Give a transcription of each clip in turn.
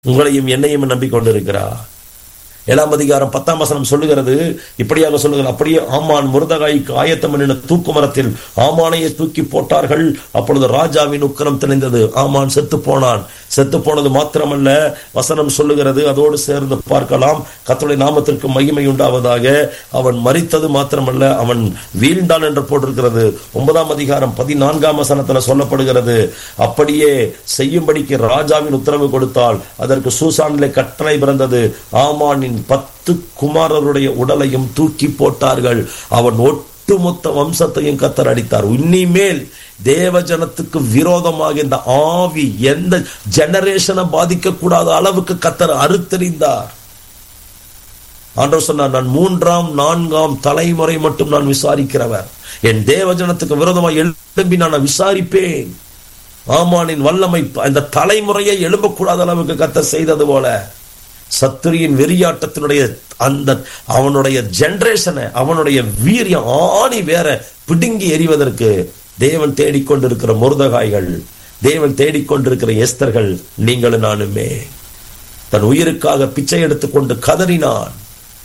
உங்களையும் என்னையும் நம்பிக்கொண்டிருக்கிறார் ஏழாம் அதிகாரம் பத்தாம் வசனம் சொல்லுகிறது இப்படியாக சொல்லுகிறது அப்படியே ஆமான் முருதகாய்க்கு ஆயத்தம் பண்ணின தூக்கு மரத்தில் ஆமானையை தூக்கி போட்டார்கள் அப்பொழுது ராஜாவின் உக்கரம் திணைந்தது ஆமான் செத்து போனான் செத்து போனது மாத்திரமல்ல வசனம் சொல்லுகிறது அதோடு சேர்ந்து பார்க்கலாம் கத்தோடைய நாமத்திற்கு மகிமை உண்டாவதாக அவன் மறித்தது மாத்திரமல்ல அவன் வீழ்ந்தான் என்று போட்டிருக்கிறது ஒன்பதாம் அதிகாரம் பதினான்காம் வசனத்துல சொல்லப்படுகிறது அப்படியே செய்யும்படிக்கு ராஜாவின் உத்தரவு கொடுத்தால் அதற்கு சூசானிலே கட்டளை பிறந்தது ஆமானின் பத்து குமாரருடைய உடலையும் தூக்கி போட்டார்கள் அவன் ஒட்டுமொத்த வம்சத்தையும் கத்தர் அடித்தார் இனிமேல் தேவ ஜனத்துக்கு விரோதமாக இந்த ஆவி எந்த ஜெனரேஷனை பாதிக்க கூடாத அளவுக்கு கத்தர் அறுத்தறிந்தார் ஆண்டவர் சொன்னார் நான் மூன்றாம் நான்காம் தலைமுறை மட்டும் நான் விசாரிக்கிறவர் என் தேவ ஜனத்துக்கு விரோதமாக எழும்பி நான் விசாரிப்பேன் ஆமானின் வல்லமை அந்த தலைமுறையை எழும்பக்கூடாத அளவுக்கு கத்தர் செய்தது போல சத்துரியின் வெறியாட்டத்தினுடைய அந்த அவனுடைய ஜெனரேஷனை அவனுடைய வீரியம் ஆணி வேற பிடுங்கி எறிவதற்கு தேவன் தேடிக்கொண்டிருக்கிற முருதகாய்கள் தேவன் தேடிக்கொண்டிருக்கிற எஸ்தர்கள் நீங்களும் நானுமே தன் உயிருக்காக பிச்சை எடுத்துக்கொண்டு கதறினான்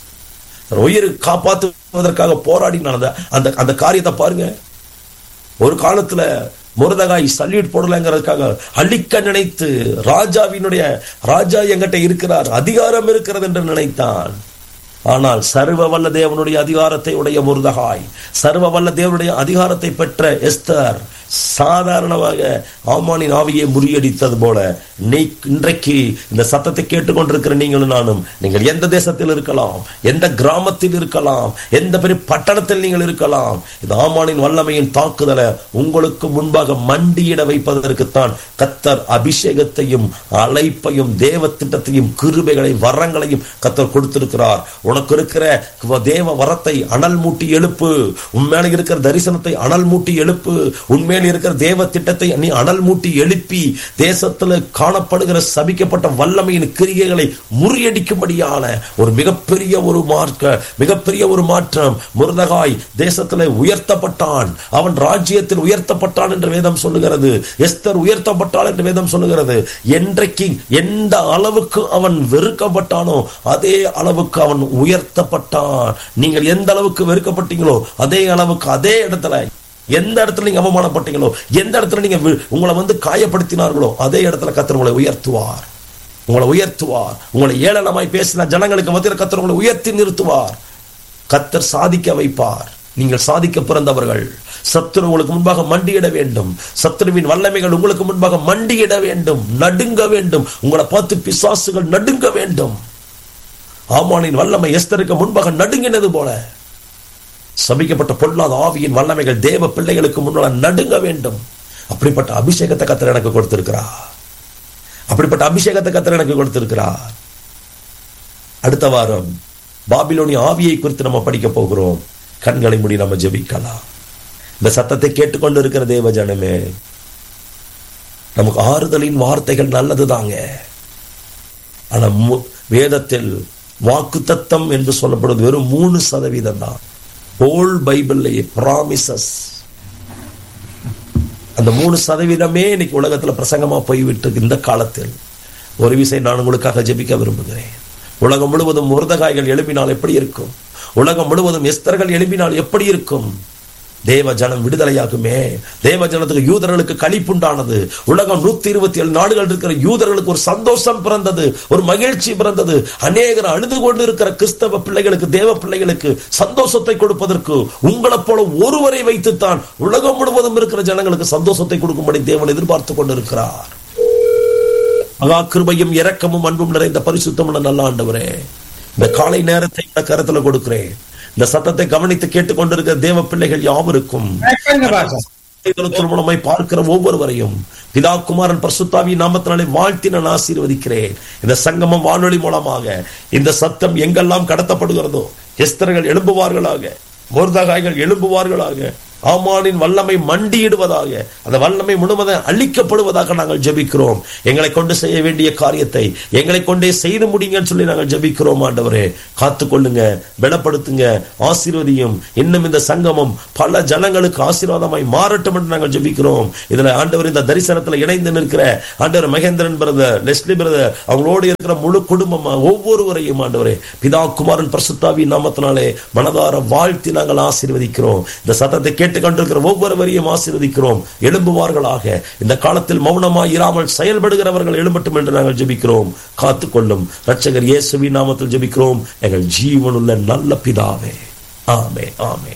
தன் உயிரை காப்பாற்றுவதற்காக போராடினான் அந்த அந்த அந்த காரியத்தை பாருங்க ஒரு காலத்துல முருதகாய் சல்யூட் போடலங்கிறதுக்காக அழிக்க நினைத்து ராஜாவினுடைய ராஜா எங்கிட்ட இருக்கிறார் அதிகாரம் இருக்கிறது என்று நினைத்தான் ஆனால் சர்வ வல்ல தேவனுடைய அதிகாரத்தை உடைய முருதகாய் சர்வ வல்ல தேவனுடைய அதிகாரத்தை பெற்ற எஸ்தர் சாதாரணமாக ஆமானின் ஆவியை முறியடித்தது போல நீ இன்றைக்கு இந்த சத்தத்தை கேட்டுக்கொண்டிருக்கிற நீங்களும் நானும் நீங்கள் எந்த தேசத்தில் இருக்கலாம் எந்த கிராமத்தில் இருக்கலாம் எந்த பெரிய பட்டணத்தில் நீங்கள் இருக்கலாம் இந்த ஆமானின் வல்லமையின் தாக்குதலை உங்களுக்கு முன்பாக மண்டியிட வைப்பதற்குத்தான் கத்தர் அபிஷேகத்தையும் அழைப்பையும் தேவ திட்டத்தையும் கிருபைகளை வரங்களையும் கத்தர் கொடுத்திருக்கிறார் உனக்கு இருக்கிற தேவ வரத்தை அனல் மூட்டி எழுப்பு உண்மையில இருக்கிற தரிசனத்தை அனல் மூட்டி எழுப்பு உண்மையில் இருக்கிற தேவ திட்டத்தை நீ அனல் மூட்டி எழுப்பி தேசத்துல காணப்படுகிற சபிக்கப்பட்ட வல்லமையின் கிரிகைகளை முறியடிக்கும்படியான ஒரு மிகப்பெரிய ஒரு மார்க்க மிகப்பெரிய ஒரு மாற்றம் முருதகாய் தேசத்துல உயர்த்தப்பட்டான் அவன் ராஜ்யத்தில் உயர்த்தப்பட்டான் என்று வேதம் சொல்லுகிறது எஸ்தர் உயர்த்தப்பட்டாள் என்று வேதம் சொல்லுகிறது என்றைக்கு எந்த அளவுக்கு அவன் வெறுக்கப்பட்டானோ அதே அளவுக்கு அவன் உயர்த்தப்பட்டான் நீங்கள் எந்த அளவுக்கு வெறுக்கப்பட்டீங்களோ அதே அளவுக்கு அதே இடத்துல எந்த இடத்துல நீங்க அவமானப்பட்டீங்களோ எந்த இடத்துல நீங்க உங்களை வந்து காயப்படுத்தினார்களோ அதே இடத்துல கத்தர் உங்களை உயர்த்துவார் உங்களை உயர்த்துவார் உங்களை ஏளனமாய் பேசின ஜனங்களுக்கு மத்தியில் கத்தர் உங்களை உயர்த்தி நிறுத்துவார் கத்தர் சாதிக்க வைப்பார் நீங்கள் சாதிக்க பிறந்தவர்கள் சத்துரு உங்களுக்கு முன்பாக மண்டியிட வேண்டும் சத்துருவின் வல்லமைகள் உங்களுக்கு முன்பாக மண்டியிட வேண்டும் நடுங்க வேண்டும் உங்களை பார்த்து பிசாசுகள் நடுங்க வேண்டும் ஆமானின் வல்லமை எஸ்தருக்கு முன்பாக நடுங்கினது போல சபிக்கப்பட்ட பொல்லாத ஆவியின் வல்லமைகள் தேவ பிள்ளைகளுக்கு முன்னால் நடுங்க வேண்டும் அப்படிப்பட்ட அபிஷேகத்தை கத்தர் எனக்கு கொடுத்திருக்கிறார் அப்படிப்பட்ட அபிஷேகத்தை கத்தர் எனக்கு கொடுத்திருக்கிறார் அடுத்த வாரம் பாபிலோனிய ஆவியை குறித்து நம்ம படிக்க போகிறோம் கண்களை மூடி நம்ம ஜெபிக்கலாம் இந்த சத்தத்தை கேட்டுக்கொண்டு இருக்கிற தேவ ஜனமே நமக்கு ஆறுதலின் வார்த்தைகள் நல்லதுதாங்க ஆனா வேதத்தில் வாக்கு தத்தம் என்று சொல்லப்படுவது வெறும் மூணு சதவீதம் தான் ஹோல் பைபிள்லேயே ப்ராமிசஸ் அந்த மூணு சதவீதமே இன்னைக்கு உலகத்துல பிரசங்கமா போய்விட்டு இந்த காலத்தில் ஒரு விஷயம் நான் உங்களுக்காக ஜெபிக்க விரும்புகிறேன் உலகம் முழுவதும் முருதகாய்கள் எழுப்பினால் எப்படி இருக்கும் உலகம் முழுவதும் எஸ்தர்கள் எழுப்பினால் எப்படி இருக்கும் தேவ ஜனம் விடுதலையாகுமே தேவ ஜனத்துக்கு யூதர்களுக்கு கழிப்புண்டானது உலகம் நூத்தி இருபத்தி ஏழு நாடுகள் இருக்கிற யூதர்களுக்கு ஒரு சந்தோஷம் பிறந்தது ஒரு மகிழ்ச்சி பிறந்தது அநேகர் அழுது கொண்டு இருக்கிற கிறிஸ்தவ பிள்ளைகளுக்கு தேவ பிள்ளைகளுக்கு சந்தோஷத்தை கொடுப்பதற்கு உங்களை போல ஒருவரை வைத்துத்தான் உலகம் முழுவதும் இருக்கிற ஜனங்களுக்கு சந்தோஷத்தை கொடுக்கும்படி தேவன் எதிர்பார்த்து கொண்டிருக்கிறார் மகா கிருபையும் இரக்கமும் அன்பும் நிறைந்த பரிசுத்தம் நல்ல ஆண்டவரே இந்த காலை நேரத்தை இந்த கருத்துல கொடுக்கிறேன் இந்த சத்தத்தை கவனித்து கேட்டுக்கொண்டிருக்கிற தேவ பிள்ளைகள் யாவருக்கும் திருமணமாய் பார்க்கிற ஒவ்வொருவரையும் பிதா குமாரன் பர்சுத்தாவி நாமத்தினாலே வாழ்த்தி நான் ஆசீர்வதிக்கிறேன் இந்த சங்கமம் வானொலி மூலமாக இந்த சத்தம் எங்கெல்லாம் கடத்தப்படுகிறதோ எஸ்தர்கள் எழும்புவார்களாக மோர்தகாய்கள் எழும்புவார்களாக ஆமானின் வல்லமை மண்டியிடுவதாக அந்த வல்லமை முழுவதும் அழிக்கப்படுவதாக நாங்கள் ஜெபிக்கிறோம் எங்களை கொண்டு செய்ய வேண்டிய காரியத்தை எங்களை கொண்டே செய்து முடியுங்கன்னு சொல்லி நாங்கள் ஜெபிக்கிறோம் ஆண்டவரே காத்துக்கொள்ளுங்க பலப்படுத்துங்க ஆசீர்வதியும் இன்னும் இந்த சங்கமம் பல ஜனங்களுக்கு ஆசீர்வாதமாய் மாறட்டும் என்று நாங்கள் ஜெபிக்கிறோம் இதுல ஆண்டவர் இந்த தரிசனத்துல இணைந்து நிற்கிற ஆண்டவர் மகேந்திரன் பிரதர் லெஸ்லி பிரதர் அவங்களோடு இருக்கிற முழு குடும்பமா ஒவ்வொருவரையும் ஆண்டவரே பிதா குமாரன் பரிசுத்தாவி நாமத்தினாலே மனதார வாழ்த்தி நாங்கள் ஆசீர்வதிக்கிறோம் இந்த சத்தத்தை கேட்டுக்கொண்டிருக்கிற ஒவ்வொருவரையும் ஆசீர்வதிக்கிறோம் எழும்புவார்களாக இந்த காலத்தில் மௌனமாய் இராமல் செயல்படுகிறவர்கள் எழும்பட்டும் என்று நாங்கள் ஜெபிக்கிறோம் காத்துக்கொள்ளும் ரட்சகர் இயேசுவின் நாமத்தில் ஜெபிக்கிறோம் எங்கள் ஜீவனுள்ள நல்ல பிதாவே ஆமே ஆமே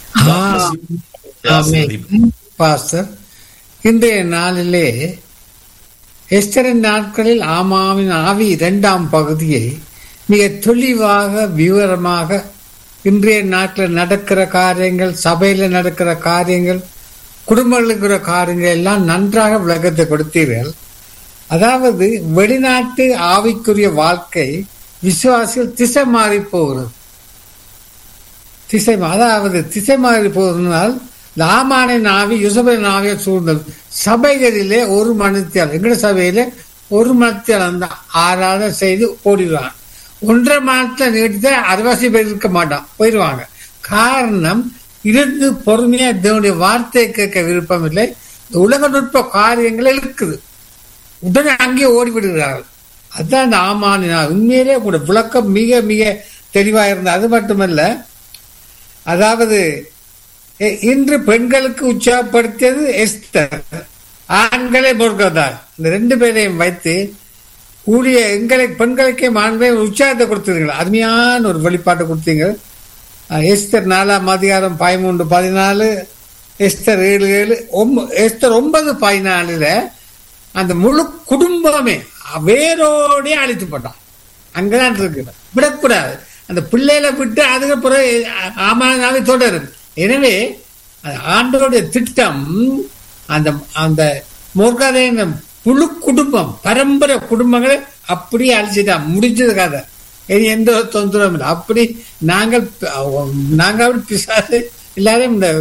ஆமென். பாஸ்டர் இன்றைய நாளிலே எஸ்தரின் நாட்களில் ஆமாவின் ஆவி இரண்டாம் பகுதியை மிக தெளிவாக விவரமாக இன்றைய நாட்டில் நடக்கிற காரியங்கள் சபையில நடக்கிற காரியங்கள் குடும்பங்களுக்கு இருக்கிற காரியங்கள் எல்லாம் நன்றாக விளக்கத்தை கொடுத்தீர்கள் அதாவது வெளிநாட்டு ஆவிக்குரிய வாழ்க்கை விசுவாசிகள் திசை மாறி போகிறது திசை மா- அதாவது திசை மாறி போவதனால் இந்த ஆமானின் ஆவி யுசபின் ஆவியை சூழ்ந்தது சபைகளிலே ஒரு மணித்தியால் எங்கட சபையில ஒரு மணித்தியால் அந்த ஆறாத செய்து ஓடிடுவாங்க ஒன்றரை மாதத்தை நீடித்த அரைவாசி பேர் இருக்க மாட்டான் போயிடுவாங்க காரணம் இருந்து பொறுமையா தேவனுடைய வார்த்தையை கேட்க விருப்பம் இல்லை இந்த உலக நுட்ப காரியங்கள் இருக்குது உடனே அங்கே ஓடி விடுகிறார்கள் அதுதான் இந்த ஆமானின் ஆவி. உண்மையிலே கூட விளக்கம் மிக மிக தெளிவாக இருந்தது அது மட்டுமல்ல அதாவது எ- இன்று பெண்களுக்கு உற்சாகப்படுத்தியது எஸ்தர் ஆண்களை முருகதார் இந்த ரெண்டு பேரையும் வைத்து கூடிய எங்களை பெண்களுக்கே மாண்பை உற்சாகத்தை கொடுத்தீர்கள் அருமையான ஒரு வெளிப்பாட்டை கொடுத்தீங்க அஹ் எஸ்தர் நாலாம் அதிகாரம் பதிமூன்று பதினாலு எஸ்தர் ஏழு ஏழு ஒம்ப எஸ்தர் ஒன்பது பதினாலுல அந்த முழு குடும்பமே வேரோடே அழித்து போட்டான் அங்கதான் இருக்கு விடக்கூடாது அந்த பிள்ளைகளை விட்டு அதுக்கப்புறம் ஆமானாவே தொடரும் எனவே அது ஆண்டவருடைய திட்டம் அந்த அந்த முருகாதையின் முழு குடும்பம் பரம்பரை குடும்பங்களை அப்படியே அழிச்சுட்டான் முடிஞ்சது கதை இனி எந்த ஒரு தொந்தரவும் இல்லை அப்படி நாங்கள் நாங்கள் அப்படி பிசாசு எல்லாரும் இந்த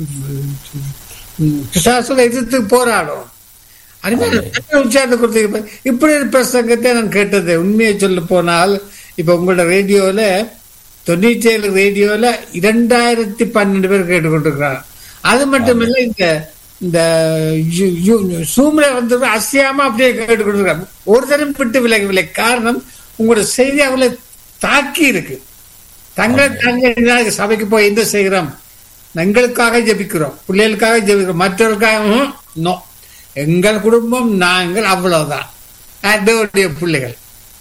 பிசாசுல எதிர்த்து போராடும் அருமையான உற்சாகத்தை கொடுத்து இப்படி ஒரு பிரசங்கத்தை நான் கேட்டது உண்மையை சொல்ல போனால் இப்ப உங்களோட ரேடியோல தொண்ணூற்றி ஏழு ரேடியோல இரண்டாயிரத்தி பன்னெண்டு பேர் கேட்டுக்கொண்டிருக்கிறாங்க அது மட்டும் இல்ல இந்த இந்த சூம்ல வந்து அசையாம அப்படியே கேட்டுக்கொண்டிருக்காங்க ஒரு தரம் விட்டு விலகவில்லை காரணம் உங்களோட செய்தி அவளை தாக்கி இருக்கு தங்களை தாங்க சபைக்கு போய் எந்த செய்கிறோம் எங்களுக்காக ஜபிக்கிறோம் பிள்ளைகளுக்காக ஜபிக்கிறோம் மற்றவர்களுக்காக நோ எங்கள் குடும்பம் நாங்கள் அவ்வளவுதான் அதோடைய பிள்ளைகள்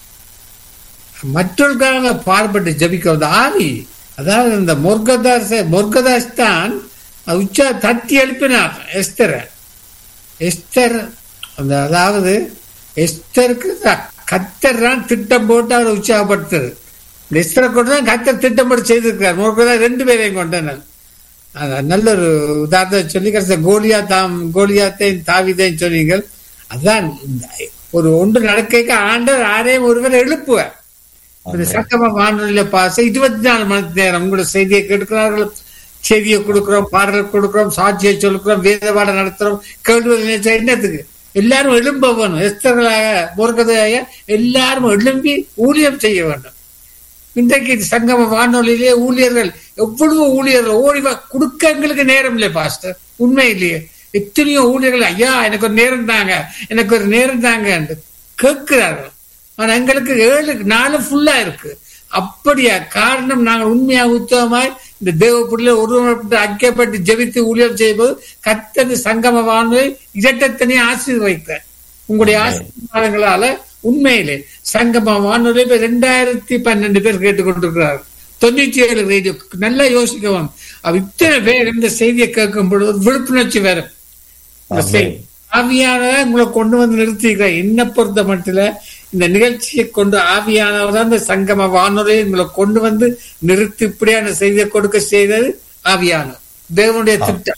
மற்றவர்களுக்காக பாடுபட்டு ஜபிக்க வந்த ஆவி அதாவது இந்த முர்கதாஸ் முர்கதாஸ் தான் உச்சா தட்டி எழுப்பினார் எஸ்தர் எஸ்தர் அந்த அதாவது எஸ்தருக்கு கத்தர் தான் திட்டம் போட்டு அவர் உற்சாகப்படுத்துறது எஸ்தரை கொண்டு தான் கத்தர் திட்டம் போட்டு செய்திருக்கிறார் முர்கதா ரெண்டு பேரையும் கொண்டனர் நல்ல ஒரு உதாரணத்தை சொல்லி கடைசி கோலியா தாம் கோலியாத்தையும் தாவிதையும் சொன்னீங்க அதுதான் ஒரு ஒன்று நடக்க ஆண்டவர் ஆரையும் ஒருவர் எழுப்புவார் சட்டமா வானொலியில பாச இருபத்தி நாலு மணி நேரம் உங்களோட செய்தியை கேட்கிறார்கள் செய்தியை கொடுக்கிறோம் பாடல் கொடுக்கிறோம் சாட்சியை சொல்லுக்கிறோம் வேத பாடம் நடத்துறோம் கேள்வி என்னத்துக்கு எல்லாரும் எழும்ப வேணும் எஸ்தர்களாக முருகதையாக எல்லாரும் எழும்பி ஊழியம் செய்ய வேண்டும் இன்றைக்கு சங்கம வானொலியிலே ஊழியர்கள் எவ்வளவு ஊழியர்கள் ஓடி கொடுக்க எங்களுக்கு நேரம் இல்லை பாஸ்டர் உண்மை இல்லையே எத்தனையோ ஊழியர்கள் ஐயா எனக்கு ஒரு நேரம் தாங்க எனக்கு ஒரு நேரம் தாங்க என்று கேட்கிறார்கள் ஆனா எங்களுக்கு ஏழு நாலு ஃபுல்லா இருக்கு அப்படியா காரணம் நாங்கள் உண்மையா உத்தவமாய் இந்த தேவ பிள்ளை ஒருவருக்கு ஐக்கியப்பட்டு ஜெபித்து ஊழியம் செய்யும்போது கத்தது சங்கம வானொலி இரட்டத்தனையே ஆசீர்வைத்தார் உங்களுடைய ஆசீர்வாதங்களால உண்மையிலே சங்கம வானொலி இப்ப ரெண்டாயிரத்தி பன்னெண்டு பேர் கேட்டுக்கொண்டிருக்கிறார்கள் தொண்ணூத்தி ஏழு ரேடியோ நல்லா யோசிக்கவும் இத்தனை பேர் இந்த செய்தியை கேட்கும் பொழுது விழிப்புணர்ச்சி வேற இந்த செய்தி ஆவியானதை உங்களை கொண்டு வந்து நிறுத்திக்கிறேன் என்ன பொறுத்த மட்டும் இந்த நிகழ்ச்சியை கொண்டு ஆவியானவர் தான் இந்த சங்கம வானொலியை உங்களை கொண்டு வந்து நிறுத்தி இப்படியான செய்தியை கொடுக்க செய்தது ஆவியானவர் தேவனுடைய திட்டம்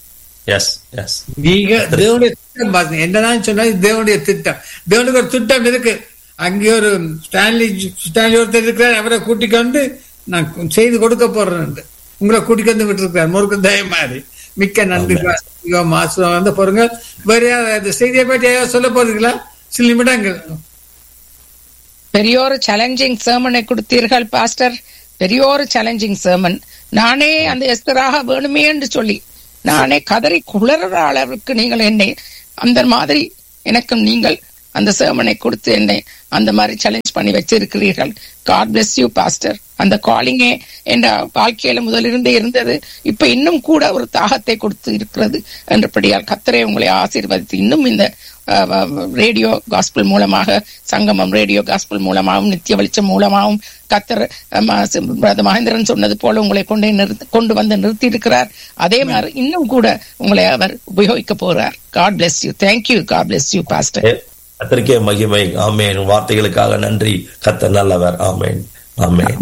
நீங்க தேவனுடைய திட்டம் பாருங்க என்னதான் சொன்னா தேவனுடைய திட்டம் தேவனுக்கு ஒரு திட்டம் இருக்கு அங்கே ஒரு ஸ்டான்லி ஸ்டான்லி ஒருத்தர் இருக்கிறார் அவரை கூட்டிக்கு வந்து நான் செய்து கொடுக்க போறேன் உங்களை கூட்டிக்கு வந்து விட்டு இருக்கிறார் முறுக்கு தய மாதிரி மிக்க நன்றி பாஸ்டர் மாசம் வந்து பாருங்க வேற யாராவது இந்த செய்தியை பற்றி ஏதாவது சொல்ல போறீங்களா சில நிமிடங்கள் பெரிய ஒரு சேலஞ்சிங் சேமனை கொடுத்தீர்கள் பாஸ்டர் பெரிய ஒரு சேலஞ்சிங் சேமன் நானே அந்த எஸ்தராக வேணுமே என்று சொல்லி நானே கதறி குளற அளவுக்கு நீங்கள் என்னை அந்த மாதிரி எனக்கும் நீங்கள் அந்த சேமனை கொடுத்து என்னை அந்த மாதிரி சேலஞ்ச் பண்ணி வச்சிருக்கிறீர்கள் காட் bless யூ பாஸ்டர் அந்த காலிங்கே என்ற வாழ்க்கையில முதலிருந்தே இருந்தது இப்ப இன்னும் கூட ஒரு தாகத்தை கொடுத்து இருக்கிறது என்றபடியால் கத்தரை உங்களை ஆசீர்வதித்து இன்னும் இந்த ரேடியோ காஸ்பிள் மூலமாக சங்கமம் ரேடியோ காஸ்பிள் மூலமாகவும் நித்திய வெளிச்சம் மூலமாகவும் கத்தர் பிரதம மகேந்திரன் சொன்னது போல உங்களை கொண்டு நிறுத்த கொண்டு வந்து நிறுத்தி இருக்கிறார் அதே மாதிரி இன்னும் கூட உங்களை அவர் உபயோகிக்க போறார் God bless you thank you God bless you pastor கத்தருக்கே மகிமை ஆமேன் வார்த்தைகளுக்காக நன்றி கத்தர் நல்லவர் ஆமேன் ஆமேன்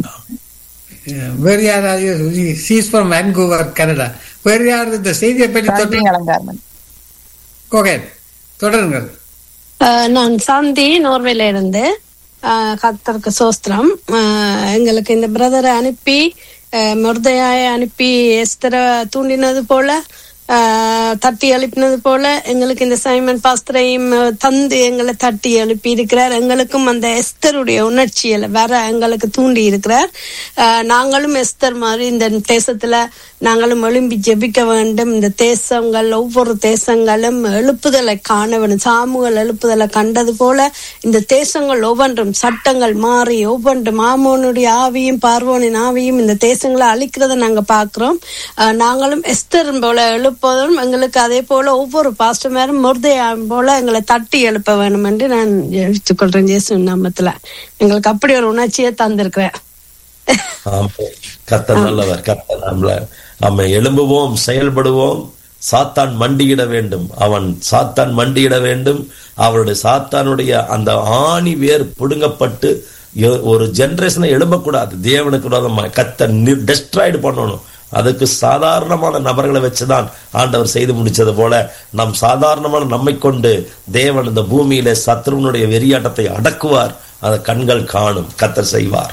வேறு யாராவது சீஸ் ஃப்ரம் வேன்கூவர் கனடா வேறு யாராவது இந்த செய்தியை பற்றி தொடர்ந்து அலங்காரமன் கோகேன் தொடருங்கள் ஆஹ் நான் சாந்தி நோர்வேல இருந்து ஆஹ் கர்த்தருக்கு சோஸ்திரம் ஆஹ் எங்களுக்கு இந்த பிரதரை அனுப்பி ஆஹ் முர்தையாய அனுப்பி எஸ்தரை தூண்டினது போல ஆஹ் தட்டி எழுப்பினது போல எங்களுக்கு இந்த சைமன் பாஸ்தரையும் தந்து எங்களை தட்டி எழுப்பி இருக்கிறார் எங்களுக்கும் அந்த எஸ்தருடைய உணர்ச்சியில வர எங்களுக்கு தூண்டி இருக்கிறார் ஆஹ் நாங்களும் எஸ்தர் மாதிரி இந்த தேசத்துல நாங்களும் எழும்பி ஜெபிக்க வேண்டும் இந்த தேசங்கள் ஒவ்வொரு தேசங்களும் எழுப்புதலை காண வேண்டும் சாமுகள் எழுப்புதலை கண்டது போல இந்த தேசங்கள் ஒவ்வொன்றும் சட்டங்கள் மாறி ஒவ்வொன்றும் ஆமோனுடைய ஆவியும் பார்வோனின் ஆவியும் இந்த தேசங்களை அழிக்கிறத நாங்க பாக்குறோம் ஆஹ் நாங்களும் எஸ்தர் போல எழுப்பதும் எங்களுக்கு அதே போல ஒவ்வொரு பாஸ்டமேரும் முருதையாவும் போல எங்களை தட்டி எழுப்ப வேண்டும் என்று நான் ஜெபித்துக் கொள்றேன் இயேசு நாமத்துல எங்களுக்கு அப்படி ஒரு உணர்ச்சியை தந்திருக்கிறேன் ஆமென். கர்த்தர் நல்லவர் கர்த்தர் நம்மள நம்ம எழும்புவோம் செயல்படுவோம் சாத்தான் மண்டியிட வேண்டும் அவன் சாத்தான் மண்டியிட வேண்டும் அவருடைய சாத்தானுடைய அந்த ஆணி வேர் பிடுங்கப்பட்டு எ- ஒரு ஜெனரேஷனை எழும்பக்கூடாது தேவனுக்கு விரோதமா கத்த டெஸ்ட்ராய்டு பண்ணணும் அதுக்கு சாதாரணமான நபர்களை வச்சுதான் ஆண்டவர் செய்து முடிச்சது போல நம் சாதாரணமான நம்மை கொண்டு தேவன் இந்த பூமியில சத்ருவனுடைய வெறியாட்டத்தை அடக்குவார் அதை கண்கள் காணும் கத்தர் செய்வார்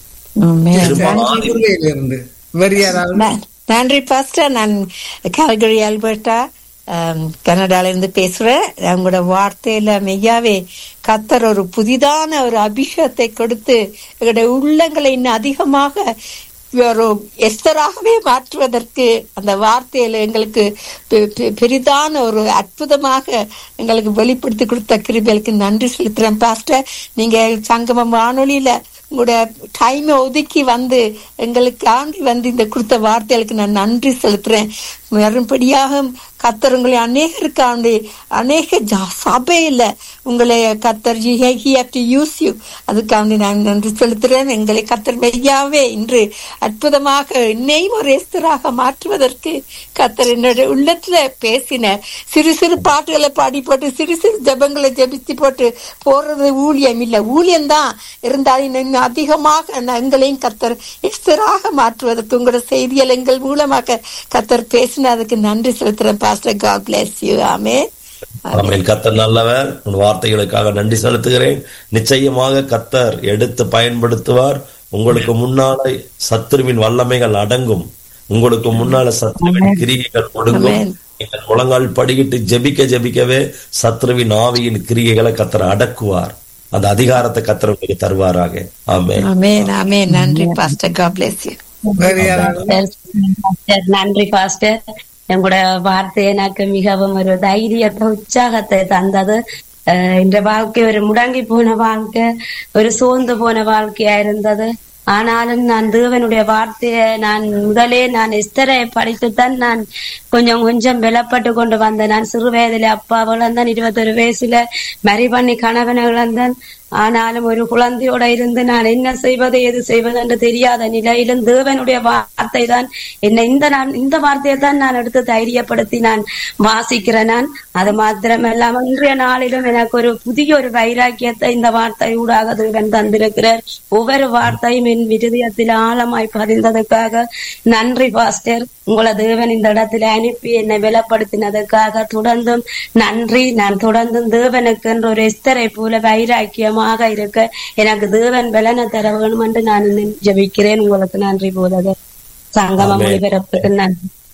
இருந்து வேறு யாராவது ந- நன்றி பாஸ்டர் நான் கால்கரி ஆல்பர்ட்டா ஆம், கனடால இருந்து பேசுறேன் உங்களோட வார்த்தையில மெய்யாவே கத்தர் ஒரு புதிதான ஒரு அபிஷேகத்தை கொடுத்து எங்களுடைய உள்ளங்களை இன்னும் அதிகமாக ஒரு எஸ்தராகவே மாற்றுவதற்கு அந்த வார்த்தையில எங்களுக்கு பெ- பெ- பெரிதான ஒரு அற்புதமாக எங்களுக்கு வெளிப்படுத்தி கொடுத்த கிருபைகளுக்கு நன்றி செலுத்துறேன் பாஸ்டர் நீங்க சங்கமம் வானொலியில உங்களோட டைமை ஒதுக்கி வந்து எங்களுக்கு ஆண்டி வந்து இந்த கொடுத்த வார்த்தைகளுக்கு நான் நன்றி செலுத்துறேன் மறுபடியாக கத்தர் உங்களை அநேகருக்கு ஆண்டு அநேக ஜா- சபையில உங்களை கத்தர் யூஸ் யூ அதுக்காண்டி நான் நன்றி செலுத்துறேன் எங்களை கத்தர் மெய்யாவே இன்று அற்புதமாக என்னையும் ஒரு எஸ்தராக மாற்றுவதற்கு கத்தர் என்னுடைய உள்ளத்துல பேசின சிறு சிறு பாட்டுகளை பாடி போட்டு சிறு சிறு ஜெபங்களை ஜெபித்து போட்டு போறது ஊழியம் இல்ல ஊழியம் தான் இருந்தாலும் இன்னும் அதிகமாக நான் எங்களையும் கத்தர் எஸ்தராக மாற்றுவதற்கு உங்களோட செய்திகள் எங்கள் மூலமாக கத்தர் பேசினதுக்கு நன்றி செலுத்துறேன் பாஸ்டர் காட் பிளஸ் யூ ஆமே ஆமென் கத்தர் நல்லவர் உன் வார்த்தைகளுக்காக நன்றி செலுத்துகிறேன் நிச்சயமாக கத்தர் எடுத்து பயன்படுத்துவார் உங்களுக்கு முன்னால சத்துருவின் வல்லமைகள் அடங்கும் உங்களுக்கு முன்னால சத்துருவின் கிரியைகள் ஒடுங்கும் ஆமென். நீங்கள் முழங்கால் படிக்கிட்டு ஜெபிக்க ஜெபிக்கவே சத்ருவின் ஆவியின் கிரியைகளை கத்தர் அடக்குவார் அந்த அதிகாரத்தை கத்தர் உங்களுக்கு தருவாராக ஆமென் ஆமென் ஆமென் நன்றி பாஸ்டர் காட் பிளஸ் யூ வேறு யாராவது பாஸ்டர், நன்றி பாஸ்டர் எங்களோட வார்த்தை எனக்கு மிகவும் ஒரு தைரியத்தை உற்சாகத்தை தந்தது அஹ் இந்த வாழ்க்கை ஒரு முடங்கி போன வாழ்க்கை ஒரு சோர்ந்து போன வாழ்க்கையா இருந்தது ஆனாலும் நான் தேவனுடைய வார்த்தையை நான் முதலே நான் எஸ்தரை படித்துத்தான் நான் கொஞ்சம் கொஞ்சம் பலப்பட்டு கொண்டு வந்தேன் நான் சிறு வயதுல அப்பா இழந்தான் இருபத்தொரு வயசுல மரி பண்ணி கணவனை இழந்தேன் ஆனாலும் ஒரு குழந்தையோட இருந்து நான் என்ன செய்வது எது செய்வது என்று தெரியாத நிலையிலும் தேவனுடைய வார்த்தை தான் என்னை இந்த நான் இந்த வார்த்தையை தான் நான் எடுத்து தைரியப்படுத்தி நான் வாசிக்கிறேன் நான் அது மாத்திரமல்லாம இன்றைய நாளிலும் எனக்கு ஒரு புதிய ஒரு வைராக்கியத்தை இந்த வார்த்தை ஊடாக தேவன் தந்திருக்கிறார் ஒவ்வொரு வார்த்தையும் என் விருதயத்தில் ஆழமாய் பதிந்ததுக்காக நன்றி பாஸ்டர் உங்களை தேவன் இந்த இடத்துல அனுப்பி என்னை பலப்படுத்தினதுக்காக தொடர்ந்தும் நன்றி நான் தொடர்ந்தும் தேவனுக்கு என்ற ஒரு எஸ்தரை போல வைராக்கியமாக இருக்க எனக்கு தேவன் பலனை தர வேணும் என்று நான் ஜெபிக்கிறேன் உங்களுக்கு நன்றி போதகர் சங்கமம் ஆமென். ஒளிபரப்புக்கு நன்றி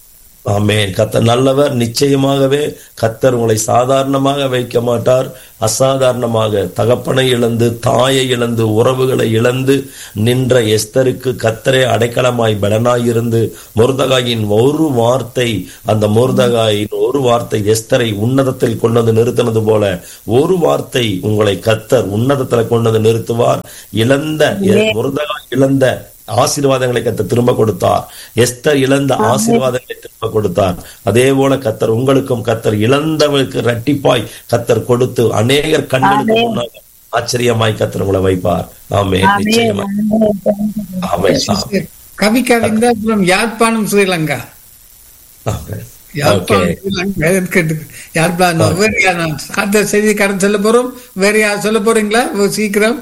ஆமென் கத்தர் நல்லவர் நிச்சயமாகவே கத்தர் உங்களை சாதாரணமாக வைக்க மாட்டார் அசாதாரணமாக தகப்பனை இழந்து தாயை இழந்து உறவுகளை இழந்து நின்ற எஸ்தருக்கு கத்தரே அடைக்கலமாய் பலனாய் இருந்து முருதகாயின் ஒரு வார்த்தை அந்த முருதகாயின் ஒரு வார்த்தை எஸ்தரை உன்னதத்தில் கொண்டு வந்து நிறுத்தினது போல ஒரு வார்த்தை உங்களை கத்தர் உன்னதத்தில் கொண்டு வந்து நிறுத்துவார் இழந்த முருதகா இழந்த ஆசீர்வாதங்களை கத்தர் திரும்ப கொடுத்தார் எஸ்தர் இழந்த ஆசீர்வாதங்களை திரும்ப கொடுத்தார் அதே போல கத்தர் உங்களுக்கும் கத்தர் இழந்தவருக்கு ரட்டிப்பாய் கத்தர் கொடுத்து அநேகர் கண்களுக்கு முன்னாக ஆச்சரியமாய் கத்தர் உங்களை வைப்பார் ஆமே நிச்சயமா ஆமே கவி கவிந்தா அப்புறம் யாழ்ப்பாணம் ஸ்ரீலங்கா ஆமென். யாழ்ப்பாணம் ஸ்ரீலங்கா எதுக்கு கேட்டு- யாழ்ப்பாணம் வேற யார் நான் அடுத்த செய்தி கடன் சொல்ல போறோம் வேற யார் சொல்ல போறீங்களா ஓ, சீக்கிரம்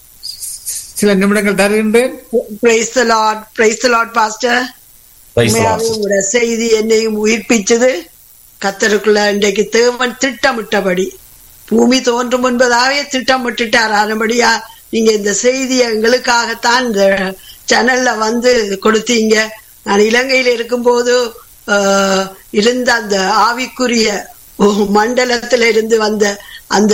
சில நிமிடங்கள் தருகின்றேன் praise the Lord praise the Lord pastor Praise the Lord. உண்மையாவே உங்களோட செய்தி என்னையும் உயிர்ப்பிச்சது கத்தருக்குள்ள இன்றைக்கு தேவன் திட்டமிட்டபடி பூமி தோன்றும் முன்பதாவே திட்டமிட்டுட்டார் ஆனபடியா நீங்க இந்த செய்தியை எங்களுக்காகத்தான் இந்த சேனல்ல வந்து கொடுத்தீங்க நான் இலங்கையில இருக்கும்போது ஆஹ், இருந்த அந்த ஆவிக்குரிய மண்டலத்துல இருந்து வந்த அந்த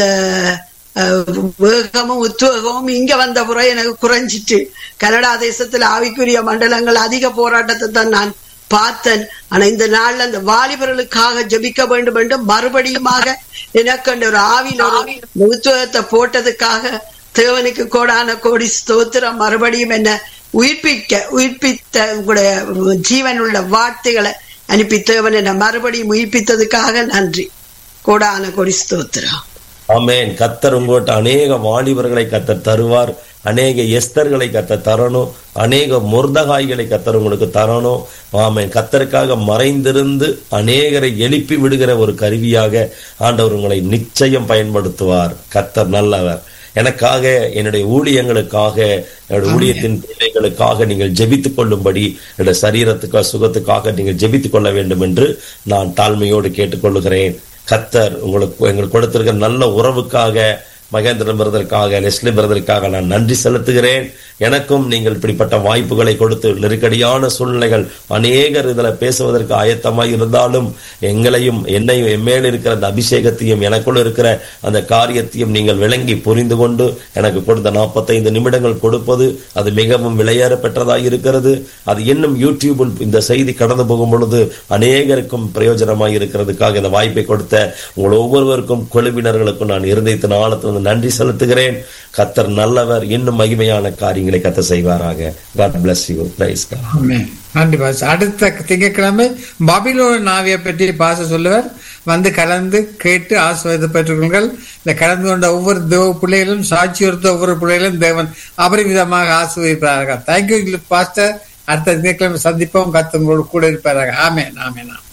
அஹ், வேகமும் உத்வேகமும் இங்க வந்த பிறகு எனக்கு குறைஞ்சிட்டு கனடா தேசத்துல ஆவிக்குரிய மண்டலங்கள் அதிக போராட்டத்தை தான் நான் பார்த்தேன் ஆனா இந்த நாள்ல அந்த வாலிபர்களுக்காக ஜெபிக்க வேண்டும் என்று மறுபடியுமாக எனக்கு அந்த ஒரு ஆவியில் ஒரு உத்வேகத்தை போட்டதுக்காக தேவனுக்கு கோடான கோடி ஸ்தோத்திரம் மறுபடியும் என்ன உயிர்ப்பிக்க உயிர்ப்பித்த உங்களுடைய ஜீவன் உள்ள வார்த்தைகளை அனுப்பி தேவன் என்ன மறுபடியும் உயிர்ப்பித்ததுக்காக நன்றி கோடான கோடி ஸ்தோத்திரம் ஆமென் கத்தர் உங்கள்கிட்ட அநேக வாலிபர்களை கத்தர் தருவார் அநேக எஸ்தர்களை கத்தர் தரணும் அநேக முர்தகாய்களை கத்தர் உங்களுக்கு தரணும் ஆமென் கத்தருக்காக மறைந்திருந்து அநேகரை எழுப்பி விடுகிற ஒரு கருவியாக ஆண்டவர் உங்களை நிச்சயம் பயன்படுத்துவார் கத்தர் நல்லவர் எனக்காக என்னுடைய ஊழியங்களுக்காக என்னுடைய ஊழியத்தின் பிள்ளைகளுக்காக நீங்கள் ஜெபித்துக் கொள்ளும்படி என்னுடைய சரீரத்துக்காக சுகத்துக்காக நீங்கள் ஜெபித்துக் கொள்ள வேண்டும் என்று நான் தாழ்மையோடு கேட்டுக்கொள்ளுகிறேன் கத்தர் உங்களுக்கு எங்களுக்கு கொடுத்திருக்கிற நல்ல உறவுக்காக மகேந்திரன் பிரதருக்காக லெஸ்லி பிரதருக்காக நான் நன்றி செலுத்துகிறேன் எனக்கும் நீங்கள் இப்படிப்பட்ட வாய்ப்புகளை கொடுத்து நெருக்கடியான சூழ்நிலைகள் அநேகர் இதுல பேசுவதற்கு ஆயத்தமாய் இருந்தாலும் எங்களையும் என்னையும் எம்மேல் இருக்கிற அந்த அபிஷேகத்தையும் எனக்குள்ள இருக்கிற அந்த காரியத்தையும் நீங்கள் விளங்கி புரிந்து கொண்டு எனக்கு கொடுத்த நாற்பத்தைந்து நிமிடங்கள் கொடுப்பது அது மிகவும் விலையேற பெற்றதாய் இருக்கிறது அது இன்னும் யூடியூபில் இந்த செய்தி கடந்து போகும் பொழுது அநேகருக்கும் பிரயோஜனமாய் இருக்கிறதுக்காக இந்த வாய்ப்பை கொடுத்த உங்கள் ஒவ்வொருவருக்கும் குழுவினர்களுக்கும் நான் இருதயத்தின் ஆழத்திலிருந்து நன்றி செலுத்துகிறேன் கத்தர் நல்லவர் இன்னும் மகிமையான காரியங்களை கத்த செய்வாராக God bless you. Praise God. ஆமென். நன்றி பாஸ் அடுத்த திங்கட்கிழமை பபிலோன நாவியை பற்றி பாச சொல்லுவார் வந்து கலந்து கேட்டு ஆசிர்வாதத்தை பெற்றுக்கொள்ளுங்கள் இந்த கலந்து கொண்ட ஒவ்வொரு தேவ பிள்ளைகளும் சாட்சி எடுத்த ஒவ்வொரு பிள்ளைகளும் தேவன் அபரிவிதமாக ஆசிர்வதிப்பார்கள் தேங்க்யூ பாஸ்டர் அடுத்த திங்கட்கிழமை சந்திப்போம் கத்தங்களோடு கூட இருப்பார்கள் ஆமேன் ஆமேன் ஆமென்.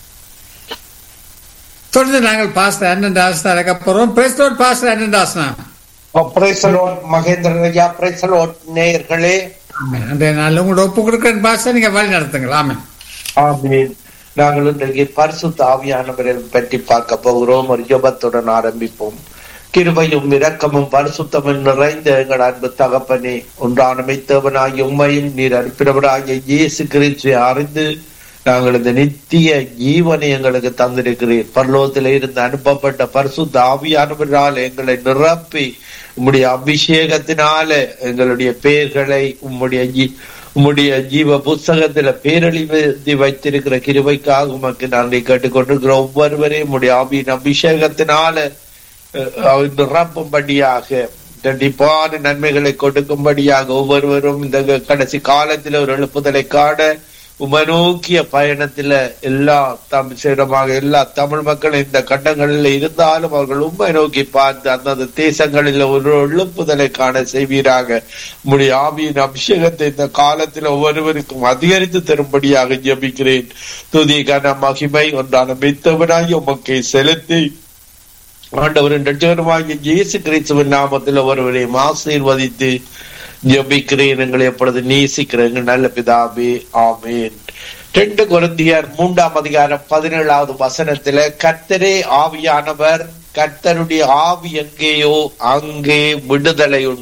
தொடர்ந்து நாங்கள் பாஸ்டர் அண்ணன் தாஸ் தான் இருக்க போறோம் பிரஸ்டோட் பாஸ்டர் அண்ணன் தாஸ்னா பிரேசலோட் மகேந்திரன் ஐயா பிரேசலோட் நேயர்களே ஆமென். அன்றைய நாள் உங்களோட ஒப்பு கொடுக்கிறேன் பாஸ்டர் நீங்க வழி நடத்துங்கள் ஆமென் ஆமீன் நாங்கள் இன்றைக்கு பரிசுத்த ஆவியானவரை பற்றி பார்க்க போகிறோம் ஒரு ஜெபத்துடன் ஆரம்பிப்போம் கிருபையும் இரக்கமும் பரிசுத்தமும் நிறைந்த எங்கள் அன்பு தகப்பனே ஒன்றான மெய்த்தவனாகிய உண்மையும் நீர் அனுப்பினவராகிய இயேசு கிறிஸ்துவை அறிந்து நாங்கள் இந்த நித்திய ஜீவனை எங்களுக்கு தந்திருக்கிறீர் பரலோகத்தில் இருந்து அனுப்பப்பட்ட பரிசுத்த ஆவியானவரால் எங்களை நிரப்பி உம்முடைய அபிஷேகத்தினால எங்களுடைய பெயர்களை உம்முடைய ஜீ- உம்முடைய ஜீவ புஸ்தகத்துல பேரழிவு வைத்திருக்கிற கிருபைக்காக உமக்கு நன்றி கேட்டுக்கொண்டிருக்கிற ஒவ்வொருவரையும் உம்முடைய ஆவியின் அபிஷேகத்தினால அஹ், அவர் நிரப்பும்படியாக கண்டிப்பான நன்மைகளை கொடுக்கும்படியாக ஒவ்வொருவரும் இந்த கடைசி காலத்துல ஒரு எழுப்புதலை காண உமநோக்கிய பயணத்துல எல்லா தம் சேரமாக எல்லா தமிழ் மக்கள் இந்த கண்டங்களில் இருந்தாலும் அவர்கள் உண்மை நோக்கி பார்த்து அந்தந்த தேசங்களில் ஒரு எழுப்புதலை காண செய்வீராக உம்முடைய ஆவியின் அபிஷேகத்தை இந்த காலத்தில் ஒவ்வொருவருக்கும் அதிகரித்து தரும்படியாக ஜெபிக்கிறேன் துதி கன மகிமை ஒன்றான மித்தவனாய் உமக்கை செலுத்தி ஆண்டவரின் ரட்சகருமாகிய இயேசு கிறிஸ்துவின் நாமத்தில் ஒருவரையும் ஆசீர்வதித்து ஜெபிக்கிறேன் எங்களை எப்பொழுது நேசிக்கிறேன் எங்கள் நல்ல பிதாவே ஆமேன் ரெண்டு கொரிந்தியர் மூன்றாம் அதிகாரம் பதினேழாவது வசனத்துல கர்த்தரே ஆவியானவர் கர்த்தருடைய ஆவி எங்கேயோ அங்கே விடுதலை உண்டு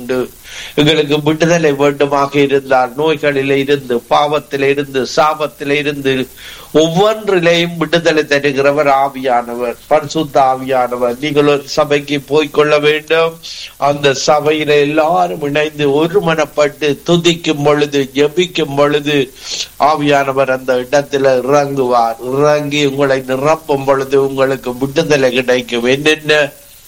எங்களுக்கு விடுதலை வேண்டுமாக இருந்தால் நோய்களில் இருந்து பாவத்தில இருந்து சாபத்தில இருந்து ஒவ்வொன்றிலேயும் விடுதலை தருகிறவர் ஆவியானவர் பரிசுத்த ஆவியானவர் நீங்கள் ஒரு சபைக்கு போய்க்கொள்ள வேண்டும் அந்த சபையில எல்லாரும் இணைந்து ஒருமனப்பட்டு துதிக்கும் பொழுது ஜெபிக்கும் பொழுது ஆவியானவர் அந்த இடத்துல இறங்குவார் இறங்கி உங்களை நிரப்பும் பொழுது உங்களுக்கு விடுதலை கிடைக்கும் என்னென்ன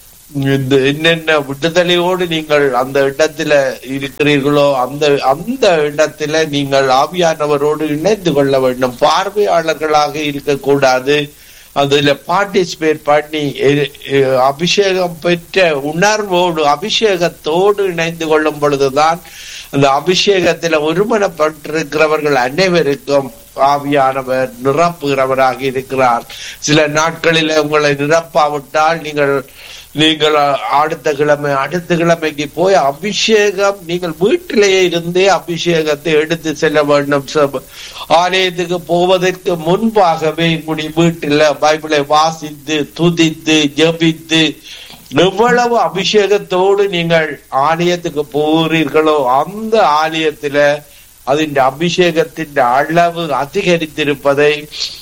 இந்த என்னென்ன விடுதலையோடு நீங்கள் அந்த இடத்துல இருக்கிறீர்களோ அந்த அந்த இடத்துல நீங்கள் ஆவியானவரோடு இணைந்து கொள்ள வேண்டும் பார்வையாளர்களாக இருக்கக்கூடாது அதுல பார்ட்டிசிபேட் பண்ணி எ- எ- அபிஷேகம் பெற்ற உணர்வோடு அபிஷேகத்தோடு இணைந்து கொள்ளும் பொழுதுதான் அந்த அபிஷேகத்துல ஒருமனப்பட்டிருக்கிறவர்கள் அனைவருக்கும் ஆவியானவர் நிரப்புகிறவராக இருக்கிறார் சில நாட்களில் உங்களை நிரப்பாவிட்டால் நீங்கள் நீங்கள் அடுத்த கிழமை அடுத்த கிழமைக்கு போய் அபிஷேகம் நீங்கள் வீட்டிலேயே இருந்தே அபிஷேகத்தை எடுத்து செல்ல வேண்டும் சப- ஆலயத்துக்கு போவதற்கு முன்பாகவே உங்களுடைய வீட்டில் பைபிளை வாசித்து துதித்து ஜெபித்து எவ்வளவு அபிஷேகத்தோடு நீங்கள் ஆலயத்துக்கு போகிறீர்களோ அந்த ஆலயத்துல അതിന്റെ അഭിഷേകത്തിന്റെ അളവ് അധികരിത്തിരുപ്പதை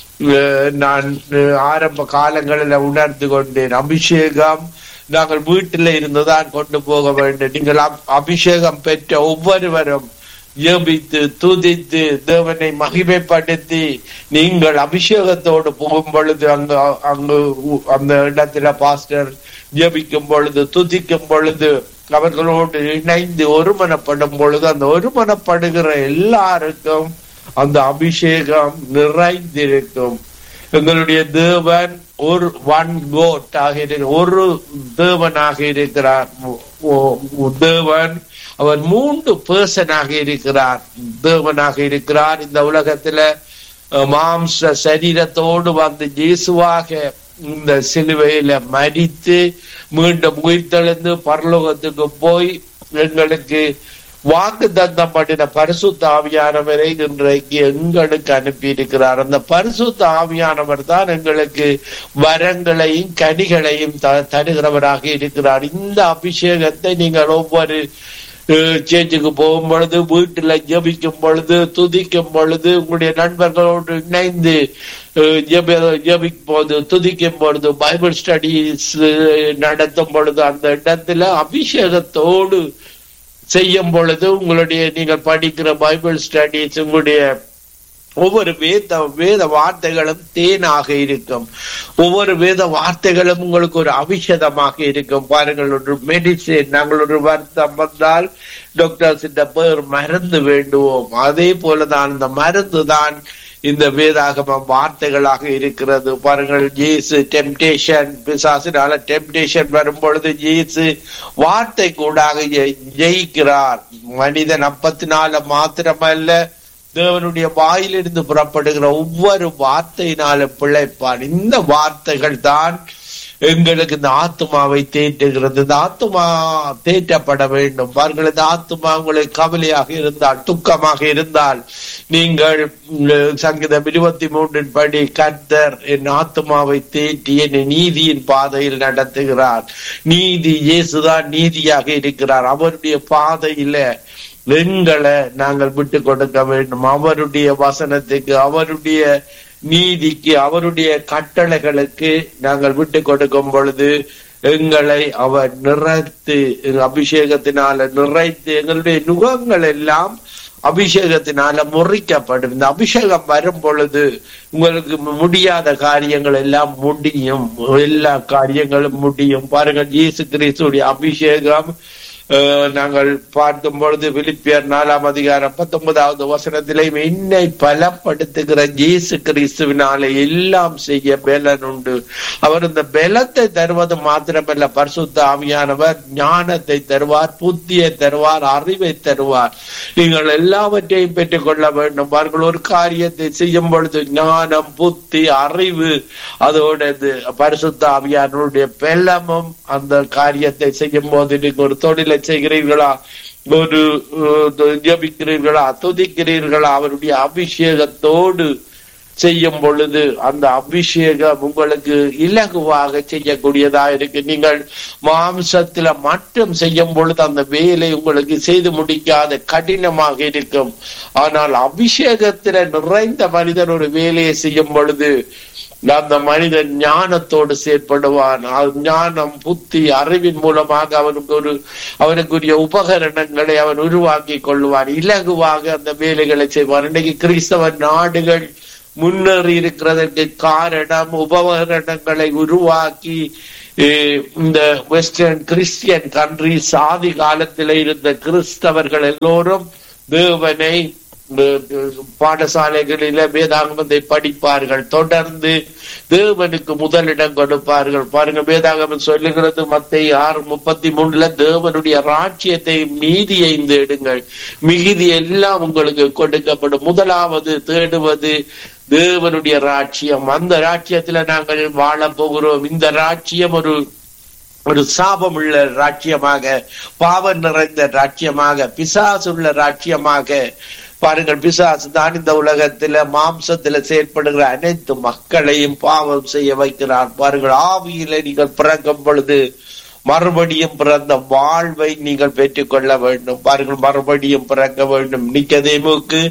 ഏഹ്, ഞാൻ ഏഹ്, ആരംഭ കാലങ്ങളിൽ ഉണർന്നു കൊണ്ടേன் அபிஷேகம் நாங்கள் வீட்டில் இருந்துதான் கொண்டு போக வேண்டும் நீங்கள் அப்- அபிஷேகம் பெற்ற ஒவ்வொருவரும் ஜெபித்து துதித்து தேவனை மகிமைப்படுத்தி நீங்கள் அபிஷேகத்தோடு போகும் பொழுது அங்கு அங்கு உ- அந்த இடத்துல பாஸ்டர் ஜெபிக்கும் பொழுது துதிக்கும் பொழுது அவர்களோடு இணைந்து ஒருமனப்படும் பொழுது அந்த ஒருமனப்படுகிற எல்லாருக்கும் அந்த அபிஷேகம் நிறைந்திருக்கும் எங்களுடைய தேவன் ஒரு ஒன் கோட் ஆக இருக்கிற ஒரு தேவனாக இருக்கிறார் ஓ- ஓ- தேவன் அவர் மூன்று பேர்சனாக இருக்கிறார் தேவனாக இருக்கிறார் இந்த உலகத்துல அஹ், மாம்ச சரீரத்தோடு வந்து இயேசுவாக இந்த சிலுவையில மரித்து மீண்டும் உயிர்த்தெழுந்து பரலோகத்துக்கு போய் எங்களுக்கு வாக்கு தந்தம் பண்ணின பரிசுத்த ஆவியானவரை இன்றைக்கு எங்களுக்கு அனுப்பி இருக்கிறார் அந்த பரிசுத்த ஆவியானவர் தான் எங்களுக்கு வரங்களையும் கனிகளையும் த- தருகிறவராக இருக்கிறார் இந்த அபிஷேகத்தை நீங்கள் ஒவ்வொரு அஹ், சேர்ச்சுக்கு போகும் பொழுது வீட்டுல ஜெபிக்கும் பொழுது துதிக்கும் பொழுது உங்களுடைய நண்பர்களோடு இணைந்து அஹ், ஜெப- ஜெபிக்கும் போது துதிக்கும் பொழுது பைபிள் ஸ்டடிஸ் நடத்தும் பொழுது அந்த இடத்துல அபிஷேகத்தோடு செய்யும் பொழுது உங்களுடைய நீங்கள் படிக்கிற பைபிள் ஸ்டடிஸ் உங்களுடைய ஒவ்வொரு வேத வேத வார்த்தைகளும் தேனாக இருக்கும் ஒவ்வொரு வேத வார்த்தைகளும் உங்களுக்கு ஒரு அபிஷேகமாக இருக்கும் பாருங்கள் ஒரு மெடிசின் நாங்கள் ஒரு வருத்தம் வந்தால் டாக்டர்ஸ் இந்த பேர் மருந்து வேண்டுவோம் அதே போலதான் இந்த மருந்து தான் இந்த வேதாகம வார்த்தைகளாக இருக்கிறது பாருங்கள் ஜேசு டெம்டேஷன் பிசாசினால டெம்டேஷன் வரும் பொழுது ஜேசு வார்த்தை கூடாக ஜெய்- ஜெயிக்கிறார் மனிதன் அப்பத்தினால மாத்திரமல்ல தேவனுடைய வாயிலிருந்து புறப்படுகிற ஒவ்வொரு வார்த்தையினாலும் பிழைப்பான் இந்த வார்த்தைகள் தான் எங்களுக்கு இந்த ஆத்மாவை தேற்றுகிறது இந்த ஆத்மா தேற்றப்பட வேண்டும் பாருங்கள் இந்த ஆத்மா உங்களுக்கு கவலையாக இருந்தால் துக்கமாக இருந்தால் நீங்கள் உம், சங்கீதம் இருபத்தி மூன்றின் படி கர்த்தர் என் ஆத்மாவை தேற்றி என்னை நீதியின் பாதையில் நடத்துகிறார் நீதி இயேசுதான் நீதியாக இருக்கிறார் அவருடைய பாதையில எங்களை நாங்கள் விட்டு கொடுக்க வேண்டும் அவருடைய வசனத்துக்கு அவருடைய நீதிக்கு அவருடைய கட்டளைகளுக்கு நாங்கள் விட்டு கொடுக்கும் பொழுது எங்களை அவர் நிறைத்து அபிஷேகத்தினால நிறைத்து எங்களுடைய நுகங்கள் எல்லாம் அபிஷேகத்தினால முறிக்கப்படும் இந்த அபிஷேகம் வரும் பொழுது உங்களுக்கு முடியாத காரியங்கள் எல்லாம் முடியும் எல்லா காரியங்களும் முடியும் பாருங்கள் இயேசு கிறிஸ்துடைய அபிஷேகம் அஹ், நாங்கள் பார்க்கும் பொழுது பிலிப்பியர் நாலாம் அதிகாரம் பத்தொன்பதாவது வசனத்திலே என்னை பலப்படுத்துகிற இயேசு கிறிஸ்துவினாலே எல்லாம் செய்ய பலன் உண்டு அவர் இந்த பலத்தை தருவது மாத்திரமல்ல பரிசுத்த ஆவியானவர் ஞானத்தை தருவார் புத்தியை தருவார் அறிவை தருவார் நீங்கள் எல்லாவற்றையும் பெற்றுக் கொள்ள வேண்டும் அவர்கள் ஒரு காரியத்தை செய்யும் பொழுது ஞானம் புத்தி அறிவு அதோட இது பரிசுத்த ஆவியானவருடைய பெல்லமும் அந்த காரியத்தை செய்யும் போது நீங்க ஒரு தொழிலை செய்கிறீர்களா ஒரு அஹ், ஜெபிக்கிறீர்களா துதிக்கிறீர்களா அவருடைய அபிஷேகத்தோடு செய்யும் பொழுது அந்த அபிஷேகம் உங்களுக்கு இலகுவாக செய்யக்கூடியதா இருக்கு நீங்கள் மாம்சத்துல மட்டும் செய்யும் பொழுது அந்த வேலை உங்களுக்கு செய்து முடிக்காத கடினமாக இருக்கும் ஆனால் அபிஷேகத்துல நிறைந்த மனிதன் ஒரு வேலையை செய்யும் பொழுது அந்த மனிதன் ஞானத்தோடு செயற்படுவான் அது ஞானம் புத்தி அறிவின் மூலமாக அவனுக்கு ஒரு அவனுக்குரிய உபகரணங்களை அவன் உருவாக்கி கொள்வான் இலகுவாக அந்த வேலைகளை செய்வான் இன்னைக்கு கிறிஸ்தவ நாடுகள் முன்னேறி இருக்கிறதற்கு காரணம் உபகரணங்களை உருவாக்கி eh, இந்த வெஸ்டர்ன் கிறிஸ்டியன் கண்ட்ரி சாதி காலத்தில் இருந்த கிறிஸ்தவர்கள் எல்லோரும் தேவனை அஹ், பாடசாலைகளில வேதாகமத்தை படிப்பார்கள் தொடர்ந்து தேவனுக்கு முதலிடம் கொடுப்பார்கள் பாருங்க வேதாகமம் சொல்லுகிறது மத்திய ஆறு முப்பத்தி மூணுல தேவனுடைய ராஜ்யத்தை நீதியை தேடுங்கள் மிகுதி எல்லாம் உங்களுக்கு கொடுக்கப்படும் முதலாவது தேடுவது தேவனுடைய ராஜ்யம் அந்த ராஜ்யத்துல நாங்கள் வாழ போகிறோம் இந்த ராஜ்யம் ஒரு ஒரு சாபம் உள்ள ராஜ்யமாக பாவம் நிறைந்த ராஜ்யமாக பிசாசுள்ள ராஜ்யமாக பாருங்கள் பிசாசு தான் இந்த உலகத்துல மாம்சத்துல செயற்படுகிற அனைத்து மக்களையும் பாவம் செய்ய வைக்கிறார் பாருங்கள் ஆவியில நீங்கள் பிறக்கும் பொழுது மறுபடியும் பிறந்த வாழ்வை நீங்கள் பெற்றுக்கொள்ள வேண்டும் பாருங்கள் மறுபடியும் பிறக்க வேண்டும் நிக்கதேமுக்கு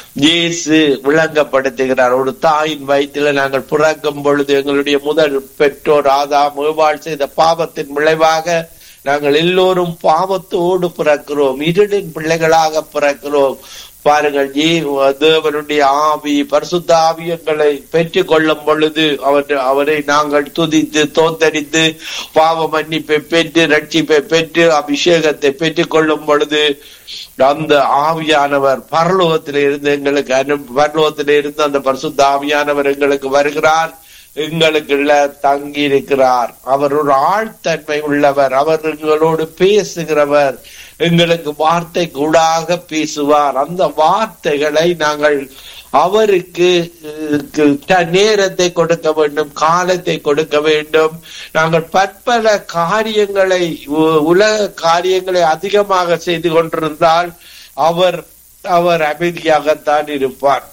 இயேசு விளங்கப்படுத்துகிறார் ஒரு தாயின் வயிற்றில நாங்கள் பிறக்கும் பொழுது எங்களுடைய முதல் பெற்றோர் ஆதாம் ஏவாள் செய்த பாவத்தின் விளைவாக நாங்கள் எல்லோரும் பாவத்தோடு பிறக்கிறோம் இருளின் பிள்ளைகளாக பிறக்கிறோம் பாருங்கள் ஏ- தேவனுடைய ஆவி பரிசுத்த ஆவியங்களை பெற்றுக் கொள்ளும் பொழுது அவர் அவரை நாங்கள் துதித்து தோத்தரித்து பாவ மன்னிப்பை பெற்று ரட்சிப்பை பெற்று அபிஷேகத்தை பெற்றுக் கொள்ளும் பொழுது அந்த ஆவியானவர் பரலோகத்தில இருந்து எங்களுக்கு அனு பரலோகத்தில இருந்து அந்த பரிசுத்த ஆவியானவர் எங்களுக்கு வருகிறார் எங்களுக்குள்ள தங்கி இருக்கிறார் அவர் ஒரு ஆழ்த்தன்மை உள்ளவர் அவர் எங்களோடு பேசுகிறவர் எங்களுக்கு வார்த்தை கூடாக பேசுவார் அந்த வார்த்தைகளை நாங்கள் அவருக்கு அஹ், க- நேரத்தை கொடுக்க வேண்டும் காலத்தை கொடுக்க வேண்டும் நாங்கள் பற்பல காரியங்களை உ- உலக காரியங்களை அதிகமாக செய்து கொண்டிருந்தால் அவர் அவர் அமைதியாகத்தான் இருப்பார்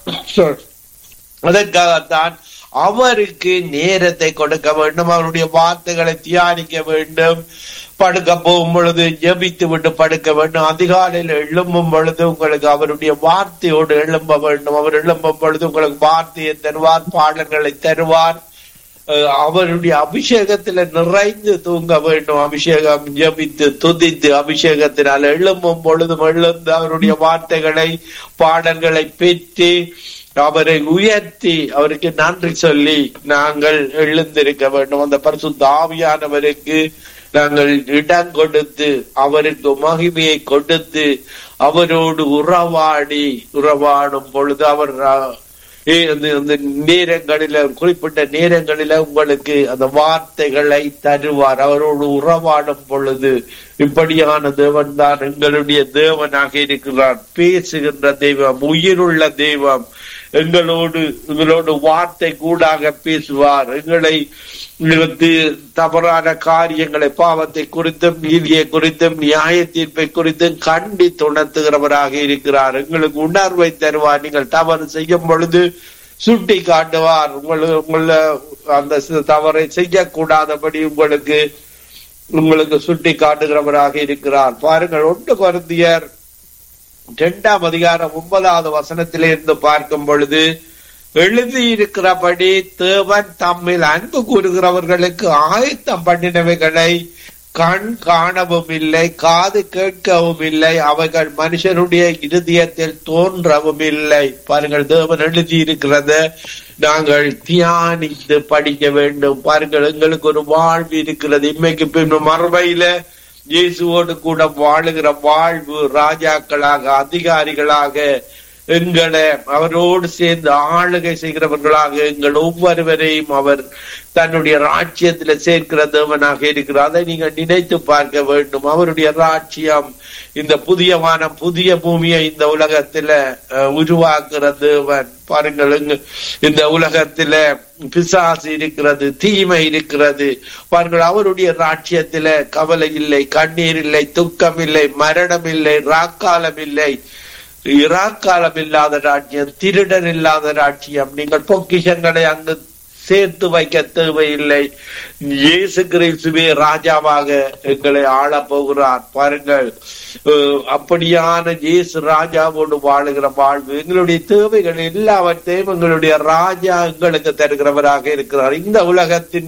அதற்காகத்தான் அவருக்கு நேரத்தை கொடுக்க வேண்டும் அவருடைய வார்த்தைகளை தியானிக்க வேண்டும் படுக்க போகும் பொழுது ஜெபித்து விட்டு படுக்க வேண்டும் அதிகாலையில் எழும்பும் பொழுது உங்களுக்கு அவருடைய வார்த்தையோடு எழும்ப வேண்டும் அவர் எழும்பும் பொழுது உங்களுக்கு வார்த்தையை தருவார் பாடல்களை தருவார் அஹ் அவருடைய அபிஷேகத்துல நிறைந்து தூங்க வேண்டும் அபிஷேகம் ஜபித்து துதித்து அபிஷேகத்தினால் எழும்பும் பொழுதும் எழுந்து அவருடைய வார்த்தைகளை பாடல்களை பெற்று அவரை உயர்த்தி அவருக்கு நன்றி சொல்லி நாங்கள் எழுந்திருக்க வேண்டும் அந்த பரிசுத்த ஆவியானவருக்கு நாங்கள் இடம் கொடுத்து அவருக்கு மகிமையை கொடுத்து அவரோடு உறவாடி உறவாடும் பொழுது அவர் அஹ், ஏ, அந்த அந்த நேரங்களில குறிப்பிட்ட நேரங்களில உங்களுக்கு அந்த வார்த்தைகளை தருவார் அவரோடு உறவாடும் பொழுது இப்படியான தேவன் தான் எங்களுடைய தேவனாக இருக்கிறார் பேசுகின்ற தெய்வம் உயிருள்ள தெய்வம் எங்களோடு எங்களோடு வார்த்தை கூடாக பேசுவார் எங்களை எங்களுக்கு தவறான காரியங்களை பாவத்தை குறித்தும் நீதியை குறித்தும் நியாய தீர்ப்பை குறித்தும் கண்டி துணர்த்துகிறவராக இருக்கிறார் எங்களுக்கு உணர்வை தருவார் நீங்கள் தவறு செய்யும் பொழுது சுட்டி காட்டுவார் உங்களுக்கு உங்கள அந்த சி- தவறை செய்யக்கூடாதபடி உங்களுக்கு உங்களுக்கு சுட்டி காட்டுகிறவராக இருக்கிறார் பாருங்கள் ஒன்று கொருந்தியர் இரண்டாம் அதிகாரம் ஒன்பதாவது வசனத்திலே இருந்து பார்க்கும் பொழுது எழுதியிருக்கிறபடி தேவன் தம்மில் அன்பு கூறுகிறவர்களுக்கு ஆயத்தம் பண்ணினவைகளை கண் காணவும் இல்லை காது கேட்கவும் இல்லை அவைகள் மனுஷனுடைய இருதயத்தில் தோன்றவும் இல்லை பாருங்கள் தேவன் எழுதியிருக்கிறத நாங்கள் தியானித்து படிக்க வேண்டும் பாருங்கள் எங்களுக்கு ஒரு வாழ்வு இருக்கிறது இன்மைக்கு பின் மறுமையில இயேசுவோடு கூட வாழுகிற வாழ்வு ராஜாக்களாக அதிகாரிகளாக எங்களை அவரோடு சேர்ந்து ஆளுகை செய்கிறவர்களாக எங்கள் ஒவ்வொருவரையும் அவர் தன்னுடைய ராஜ்யத்துல சேர்க்கிற தேவனாக இருக்கிறார் அதை நீங்கள் நினைத்து பார்க்க வேண்டும் அவருடைய ராஜ்யம் இந்த புதிய வானம் புதிய பூமியை இந்த உலகத்துல அஹ், உருவாக்குற தேவன் பாருங்கள் இங்கு இந்த உலகத்துல பிசாசு இருக்கிறது தீமை இருக்கிறது பாருங்கள் அவருடைய ராஜ்யத்துல கவலை இல்லை கண்ணீர் இல்லை துக்கம் இல்லை மரணம் இல்லை ராக்காலம் இல்லை இராக்காலம் இல்லாத ராஜ்யம் திருடர் இல்லாத ராஜ்யம் நீங்கள் பொக்கிஷங்களை அங்கு சேர்த்து வைக்க தேவையில்லை இயேசு கிறிஸ்துவே ராஜாவாக எங்களை ஆளப் போகிறார் பாருங்கள் அஹ், அப்படியான இயேசு ராஜாவோடு வாழுகிற வாழ்வு எங்களுடைய தேவைகள் எல்லாவற்றையும் எங்களுடைய ராஜா எங்களுக்கு தருகிறவராக இருக்கிறார் இந்த உலகத்தின்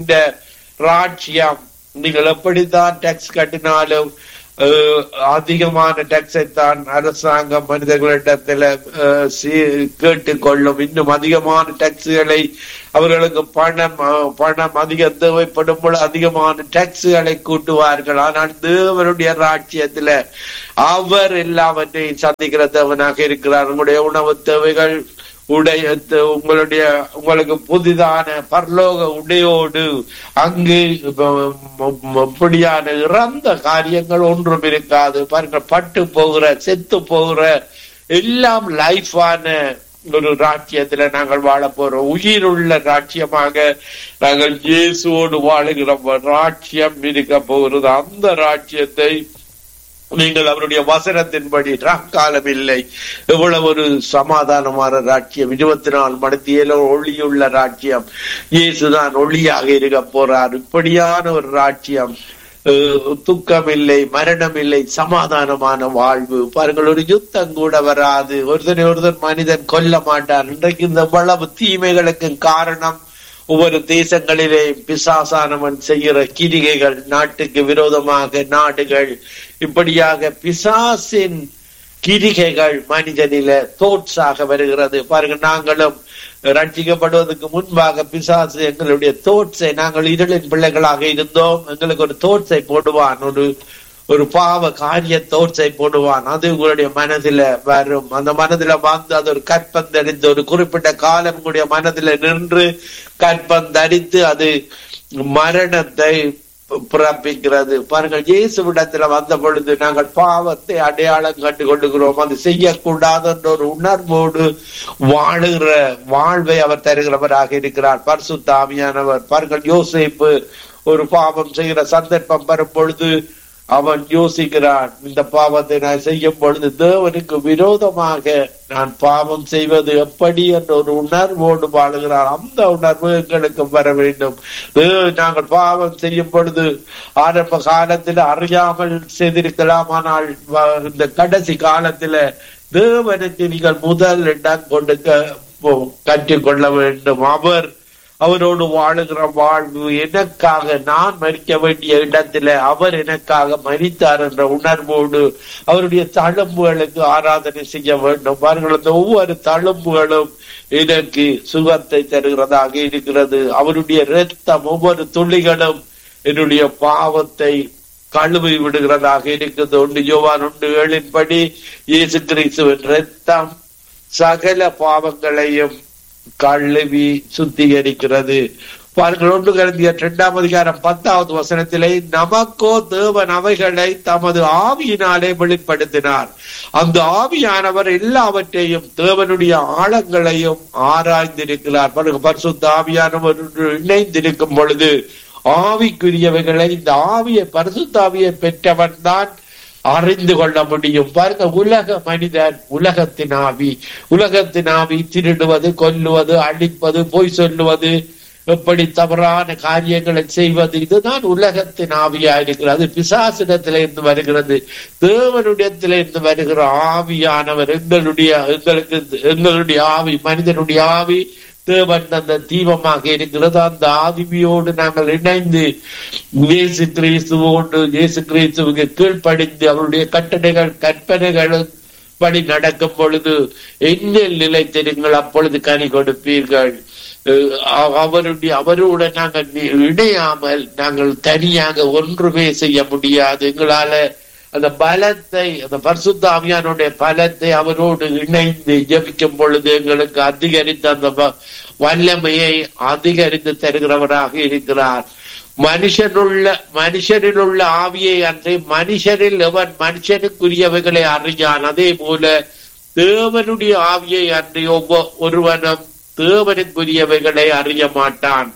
ராஜ்யம் நீங்கள் எப்படித்தான் டாக்ஸ் கட்டினாலும் அஹ், அதிகமான டாக்ஸை தான் அரசாங்கம் மனிதர்களிடத்துல அஹ், சீ- கேட்டுக்கொள்ளும் இன்னும் அதிகமான டாக்ஸுகளை அவர்களுக்கு பணம் அஹ், பணம் அதிகம் தேவைப்படும் பொழுது அதிகமான டாக்ஸுகளை கூட்டுவார்கள் ஆனால் தேவனுடைய ராஜ்யத்துல அவர் எல்லாவற்றையும் சந்திக்கிற தேவனாக இருக்கிறார் உங்களுடைய உணவு தேவைகள் உடைய த- உங்களுடைய உங்களுக்கு புதிதான பரலோக உடையோடு அங்கு ம- ம- அப்படியான இறந்த காரியங்கள் ஒன்றும் இருக்காது பாருங்கள் பட்டு போகிற செத்து போகிற எல்லாம் லைஃபான ஒரு ராஜ்யத்துல நாங்கள் வாழ போறோம் உயிருள்ள ராஜ்யமாக நாங்கள் இயேசுவோடு வாழுகிற ராஜ்யம் இருக்க போகிறது அந்த ராஜ்யத்தை நீங்கள் அவருடைய வசனத்தின்படி காலம் இல்லை எவ்வளவு ஒரு சமாதானமான ராஜ்யம் இருபத்தி நாலு மணித்தியில ஒளியுள்ள ராஜ்யம் இயேசுதான் ஒளியாக இருக்க போறார் இப்படியான ஒரு ராஜ்யம் அஹ், துக்கம் இல்லை மரணம் இல்லை சமாதானமான வாழ்வு பாருங்கள் ஒரு யுத்தம் கூட வராது ஒருத்தனை ஒருத்தன் மனிதன் கொல்ல மாட்டான் இன்றைக்கு இந்த இவ்வளவு தீமைகளுக்கு காரணம் ஒவ்வொரு தேசங்களிலே பிசாசானவன் செய்கிற கிரிகைகள் நாட்டுக்கு விரோதமாக நாடுகள் இப்படியாக பிசாசின் கிரிகைகள் மனிதனில தோட்ஸாக வருகிறது பாருங்க நாங்களும் ரட்சிக்கப்படுவதற்கு முன்பாக பிசாசு எங்களுடைய தோட்ஸை நாங்கள் இருளின் பிள்ளைகளாக இருந்தோம் எங்களுக்கு ஒரு தோட்ஸை போடுவான் ஒரு ஒரு பாவ காரிய தோற்றை போடுவான் அது உங்களுடைய மனதில வரும் அந்த மனதில வந்து அது ஒரு கற்பந்தடித்து ஒரு குறிப்பிட்ட காலம் உங்களுடைய மனதில நின்று கற்பந்தடித்து அது மரணத்தை பிறப்பிக்கிறது பாருங்கள் இயேசுவிடத்துல வந்த பொழுது நாங்கள் பாவத்தை அடையாளம் கண்டு கொள்ளுகிறோம் அது செய்யக்கூடாது என்ற ஒரு உணர்வோடு வாழுகிற வாழ்வை அவர் தருகிறவராக இருக்கிறார் பரிசுத்த ஆவியானவர் பாருங்கள் யோசிப்பு ஒரு பாவம் செய்கிற சந்தர்ப்பம் வரும் பொழுது அவன் யோசிக்கிறான் இந்த பாவத்தை நான் செய்யும் பொழுது தேவனுக்கு விரோதமாக நான் பாவம் செய்வது எப்படி என்ற ஒரு உணர்வோடு வாழுகிறான் அந்த உணர்வு எங்களுக்கு வர வேண்டும் தேவ- நாங்கள் பாவம் செய்யும் பொழுது ஆரம்ப காலத்தில் அறியாமல் செய்திருக்கலாம் ஆனால் வ- இந்த கடைசி காலத்துல தேவனுக்கு நீங்கள் முதல் இடம் கொடுக்க போ- கற்றுக்கொள்ள வேண்டும் அவர் அவரோடு வாழுகிற வாழ்வு எனக்காக நான் மறிக்க வேண்டிய இடத்துல அவர் எனக்காக மறித்தார் என்ற உணர்வோடு அவருடைய தழும்புகளுக்கு ஆராதனை செய்ய வேண்டும் பாருங்கள் அந்த ஒவ்வொரு தழும்புகளும் எனக்கு சுகத்தை தருகிறதாக இருக்கிறது அவருடைய இரத்தம் ஒவ்வொரு துளிகளும் என்னுடைய பாவத்தை கழுவி விடுகிறதாக இருக்குது ஒன்று யோவான் ஒன்று ஏழின்படி இயேசு கிறிஸ்துவின் இரத்தம் சகல பாவங்களையும் கழுவி சுத்திகரிக்கிறது பாருங்கள் ஒன்று கருந்திய இரண்டாம் அதிகாரம் பத்தாவது வசனத்திலே நமக்கோ தேவன் அவைகளை தமது ஆவியினாலே வெளிப்படுத்தினார் அந்த ஆவியானவர் எல்லாவற்றையும் தேவனுடைய ஆழங்களையும் ஆராய்ந்திருக்கிறார் பாருங்க பரிசுத்த ஆவியானவர் இணைந்திருக்கும் பொழுது ஆவிக்குரியவைகளை இந்த ஆவியை பரிசுத்த ஆவியை பெற்றவன் தான் அறிந்து கொள்ள முடியும் பாருங்க உலக மனிதன் உலகத்தின் ஆவி உலகத்தின் ஆவி திருடுவது கொல்லுவது அழிப்பது பொய் சொல்லுவது எப்படி தவறான காரியங்களை செய்வது இதுதான் உலகத்தின் ஆவியா இருக்கிறது அது பிசாசிடத்தில இருந்து வருகிறது தேவனுடையத்தில இருந்து வருகிற ஆவியானவர் எங்களுடைய எங்களுக்கு எங்களுடைய ஆவி மனிதனுடைய ஆவி தேவன் அந்த தீபமாக இருக்கிறது அந்த ஆதிவியோடு நாங்கள் இணைந்து இயேசு கிறிஸ்துவோடு இயேசு கிறிஸ்துவுக்கு கீழ்ப்படிந்து அவருடைய கட்டளைகள் கற்பனைகள் படி நடக்கும் பொழுது என்னில் நிலைத்திருங்கள் அப்பொழுது கனி கொடுப்பீர்கள் அஹ் அவருடைய அவரோட நாங்கள் நி- இணையாமல் நாங்கள் தனியாக ஒன்றுமே செய்ய முடியாது எங்களால அந்த பலத்தை அந்த பரிசுத்த ஆவியானுடைய பலத்தை அவரோடு இணைந்து ஜெபிக்கும் பொழுது எங்களுக்கு அதிகரித்த அந்த வ- வல்லமையை அதிகரித்து தருகிறவராக இருக்கிறார் மனுஷனுள்ள மனுஷனில் உள்ள ஆவியை அன்றி மனுஷனில் எவன் மனுஷனுக்குரியவைகளை அறியான் அதே போல தேவனுடைய ஆவியை அன்றி ஒவ்வொ- ஒருவனும் தேவனுக்குரியவைகளை அறிய மாட்டான்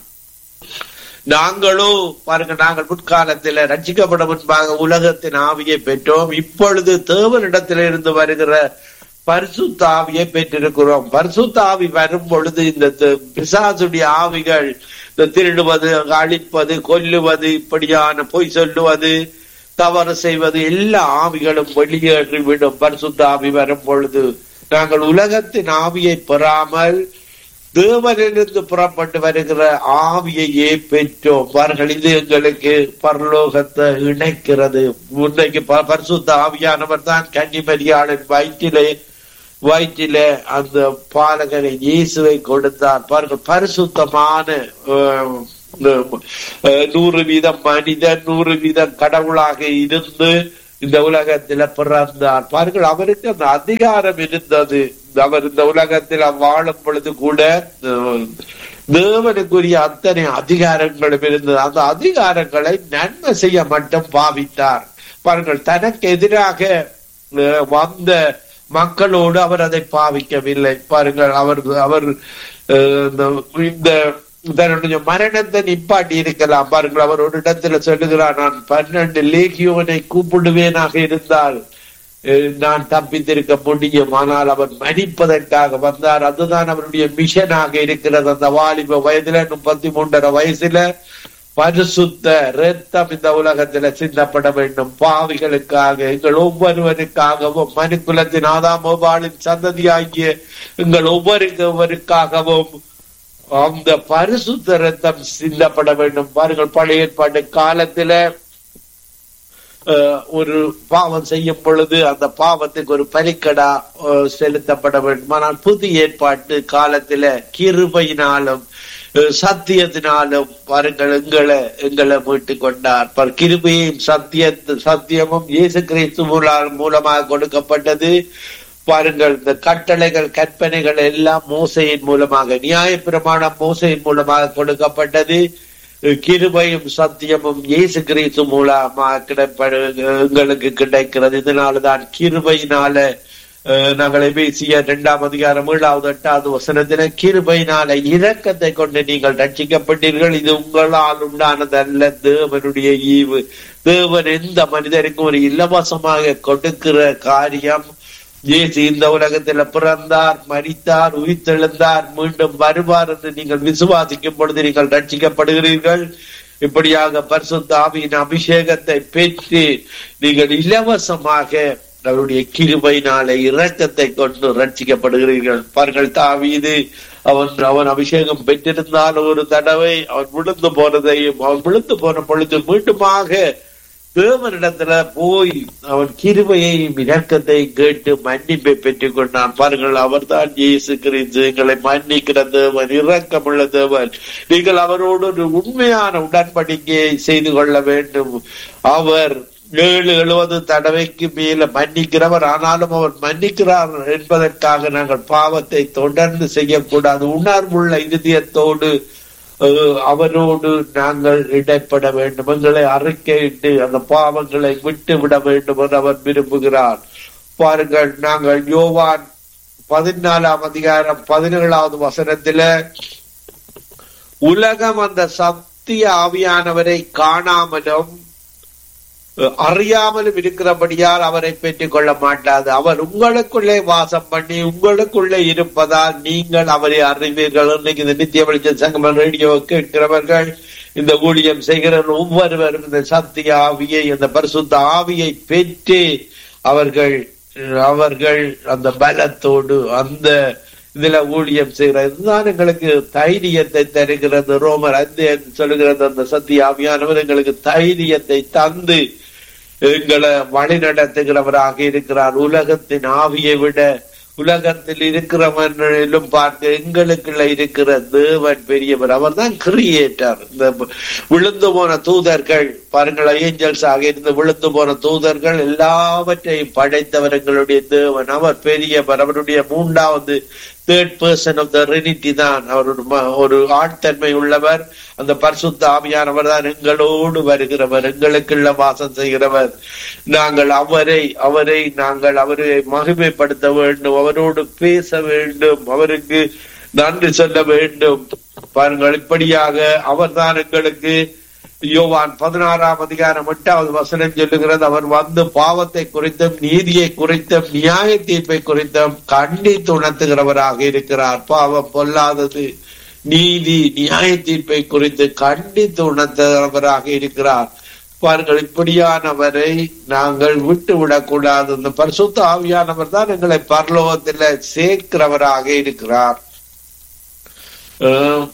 நாங்களோ பாருங்க நாங்கள் முற்காலத்தில் ரட்சிக்கப்பட முன்பாக உலகத்தின் ஆவியை பெற்றோம் இப்பொழுது தேவனிடத்திலிருந்து வருகிற பரிசுத்த ஆவியை பெற்றிருக்கிறோம் பரிசுத்த ஆவி வரும் பொழுது இந்த த- பிசாசுடைய ஆவிகள் இந்த திருடுவது அழிப்பது கொல்லுவது இப்படியான பொய் சொல்லுவது தவறு செய்வது எல்லா ஆவிகளும் வெளியேறிவிடும் பரிசுத்த ஆவி வரும் பொழுது நாங்கள் உலகத்தின் ஆவியை பெறாமல் தேவனிலிருந்து புறப்பட்டு வருகிற ஆவியையே பெற்றோம் பாருங்கள் இது எங்களுக்கு பரலோகத்தை இணைக்கிறது முன்னைக்கு ப- பரிசுத்த ஆவியானவர் தான் கன்னிமரியாளின் வயிற்றிலே வயிற்றிலே அந்த பாலகரை இயேசுவை கொடுத்தார் பாருங்கள் பரிசுத்தமான அஹ், அஹ், நூறு வீதம் மனிதன் நூறு வீதம் கடவுளாக இருந்து இந்த உலகத்தில பிறந்தார் பாருங்கள் அவருக்கு அந்த அதிகாரம் இருந்தது அவர் இந்த உலகத்தில் வாழும் பொழுது கூட அஹ், தேவனுக்குரிய அத்தனை அதிகாரங்களும் இருந்தது அந்த அதிகாரங்களை நன்மை செய்ய மட்டும் பாவித்தார் பாருங்கள் தனக்கு எதிராக அஹ், வந்த மக்களோடு அவர் அதை பாவிக்கவில்லை பாருங்கள் அவர் அவர் அஹ், இந்த- இந்த தன்னுடைய மரணத்தை நிப்பாட்டி இருக்கலாம் பாருங்கள் அவர் ஒரு இடத்துல சொல்லுகிறார் நான் பன்னெண்டு லேகியோனை கூப்பிடுவேனாக இருந்தால் அஹ், நான் தப்பித்திருக்க முடியும் ஆனால் அவர் மன்னிப்பதற்காக வந்தார் அதுதான் அவருடைய மிஷனாக இருக்கிறது அந்த வாலிப வயதுல முப்பத்தி மூன்றரை வயசுல பரிசுத்த ரத்தம் இந்த உலகத்துல சிந்தப்பட வேண்டும் பாவிகளுக்காக எங்கள் ஒவ்வொருவருக்காகவும் மனுக்குலத்தின் ஆதாமோபாலின் சந்ததியாகிய எங்கள் ஒவ்வொருவருக்காகவும் அந்த பரிசுத்த ரத்தம் சிந்தப்பட வேண்டும் பாருங்கள் பழைய ஏற்பாட்டு காலத்துல அஹ், ஒரு பாவம் செய்யும் பொழுது அந்த பாவத்துக்கு ஒரு பலிக்கடா அஹ், செலுத்தப்பட வேண்டும் ஆனால் புதிய ஏற்பாட்டு காலத்துல கிருபையினாலும் அஹ், சத்தியத்தினாலும் பாருங்கள் எங்களை எங்களை மீட்டு கொண்டார் பார் கிருபையும் சத்திய சத்தியமும் இயேசு கிறிஸ்து மூலம் மூலமாக கொடுக்கப்பட்டது பாருங்கள் இந்த கட்டளைகள் கற்பனைகள் எல்லாம் மோசையின் மூலமாக நியாயப்பிரமாணம் மோசையின் மூலமாக கொடுக்கப்பட்டது கிருபையும் சத்தியமும் இயேசு கிறிஸ்து மூலமாக கிடைப்படு எங்களுக்கு கிடைக்கிறது இதனாலதான் கிருபையினால அஹ், நாங்கள் பேசிய இரண்டாம் அதிகாரம் ஏழாவது எட்டாவது வசனத்தில கிருபையினால இரக்கத்தை கொண்டு நீங்கள் ரட்சிக்கப்பட்டீர்கள் இது உங்களால் உண்டானதல்ல தேவனுடைய ஈவு தேவன் எந்த மனிதருக்கும் ஒரு இலவசமாக கொடுக்கிற காரியம் இயேசு இந்த உலகத்துல பிறந்தார் மரித்தார் உயிர்த்தெழுந்தார் மீண்டும் வருவார் என்று நீங்கள் விசுவாசிக்கும் பொழுது நீங்கள் ரட்சிக்கப்படுகிறீர்கள் இப்படியாக பரிசுத்த ஆவியின் அபிஷேகத்தை பெற்று நீங்கள் இலவசமாக அவருடைய கிருபையினாலே இரக்கத்தை கொண்டு ரட்சிக்கப்படுகிறீர்கள் பாருங்கள் தாவீது அவன் அவன் அபிஷேகம் பெற்றிருந்தால் ஒரு தடவை அவன் விழுந்து போனதையும் அவன் விழுந்து போன பொழுது மீண்டுமாக தேவனிடத்துல போய் அவன் கிருபையையும் இரக்கத்தை கேட்டு மன்னிப்பை பெற்றுக் கொண்டான் பாருங்கள் அவர்தான் இயேசு கிறிஸ்து எங்களை மன்னிக்கிற தேவன் இரக்கமுள்ள தேவன் நீங்கள் அவரோடு ஒரு உண்மையான உடன்படிக்கையை செய்து கொள்ள வேண்டும் அவர் ஏழு எழுபது தடவைக்கு மேல மன்னிக்கிறவர் ஆனாலும் அவர் மன்னிக்கிறார் என்பதற்காக நாங்கள் பாவத்தை தொடர்ந்து செய்யக்கூடாது உணர்வுள்ள இருதயத்தோடு அஹ், அவரோடு நாங்கள் இடைப்பட வேண்டும் எங்களை அறிக்கையிட்டு அந்த பாவங்களை விட்டு விட வேண்டும் என்று அவர் விரும்புகிறார் பாருங்கள் நாங்கள் யோவான் பதினாலாம் அதிகாரம் பதினேழாவது வசனத்தில உலகம் அந்த சத்திய ஆவியானவரை காணாமலும் அஹ், அறியாமலும் இருக்கிறபடியால் அவரை பெற்றுக் கொள்ள மாட்டாது அவர் உங்களுக்குள்ளே வாசம் பண்ணி உங்களுக்குள்ளே இருப்பதால் நீங்கள் அவரை அறிவீர்கள் இன்னைக்கு இந்த நித்திய வெளிச்ச சங்கமம் ரேடியோ கேட்கிறவர்கள் இந்த ஊழியம் செய்கிற ஒவ்வொருவரும் இந்த சத்திய ஆவியை இந்த பரிசுத்த ஆவியை பெற்று அவர்கள் அவர்கள் அந்த பலத்தோடு அந்த இதுல ஊழியம் செய்கிற இதுதான் எங்களுக்கு தைரியத்தை தருகிறது ரோமர் ஐந்து சொல்லுகிறது அந்த சத்திய ஆவியானவர் எங்களுக்கு தைரியத்தை தந்து எங்களை வழி நடத்துகிறவராக இருக்கிறார் உலகத்தின் ஆவியை விட உலகத்தில் இருக்கிறவனிலும் பார்த்து எங்களுக்குள்ள இருக்கிற தேவன் பெரியவர் அவர் தான் கிரியேட்டர் இந்த விழுந்து போன தூதர்கள் பாருங்கள் ஏஞ்சல்ஸ் ஆக இருந்து விழுந்து போன தூதர்கள் எல்லாவற்றையும் படைத்தவர் எங்களுடைய தேவன் அவர் பெரியவர் அவருடைய மூன்றாவது third person of the Trinity தான் அவர் ஒரு ம- ஒரு ஆட்தன்மை உள்ளவர் அந்த பரிசுத்த ஆவியானவர் தான் எங்களோடு வருகிறவர் எங்களுக்குள்ள வாசம் செய்கிறவர் நாங்கள் அவரை அவரை நாங்கள் அவரை மகிமைப்படுத்த வேண்டும் அவரோடு பேச வேண்டும் அவருக்கு நன்றி சொல்ல வேண்டும் பாருங்கள் இப்படியாக அவர்தான் எங்களுக்கு யோவான் பதினாறாம் அதிகாரம் எட்டாவது வசனம் சொல்லுகிறது அவர் வந்து பாவத்தை குறித்தும் நீதியை குறித்தும் நியாய தீர்ப்பை குறித்தும் கண்டித்து உணர்த்துகிறவராக இருக்கிறார் பாவம் பொல்லாதது நீதி நியாய தீர்ப்பை குறித்து கண்டித்து உணர்த்துகிறவராக இருக்கிறார் பாருங்கள் இப்படியானவரை நாங்கள் விட்டு விடக்கூடாது இந்த பரிசுத்த ஆவியானவர் தான் எங்களை பரலோகத்தில் சேர்க்கிறவராக இருக்கிறார் அஹ்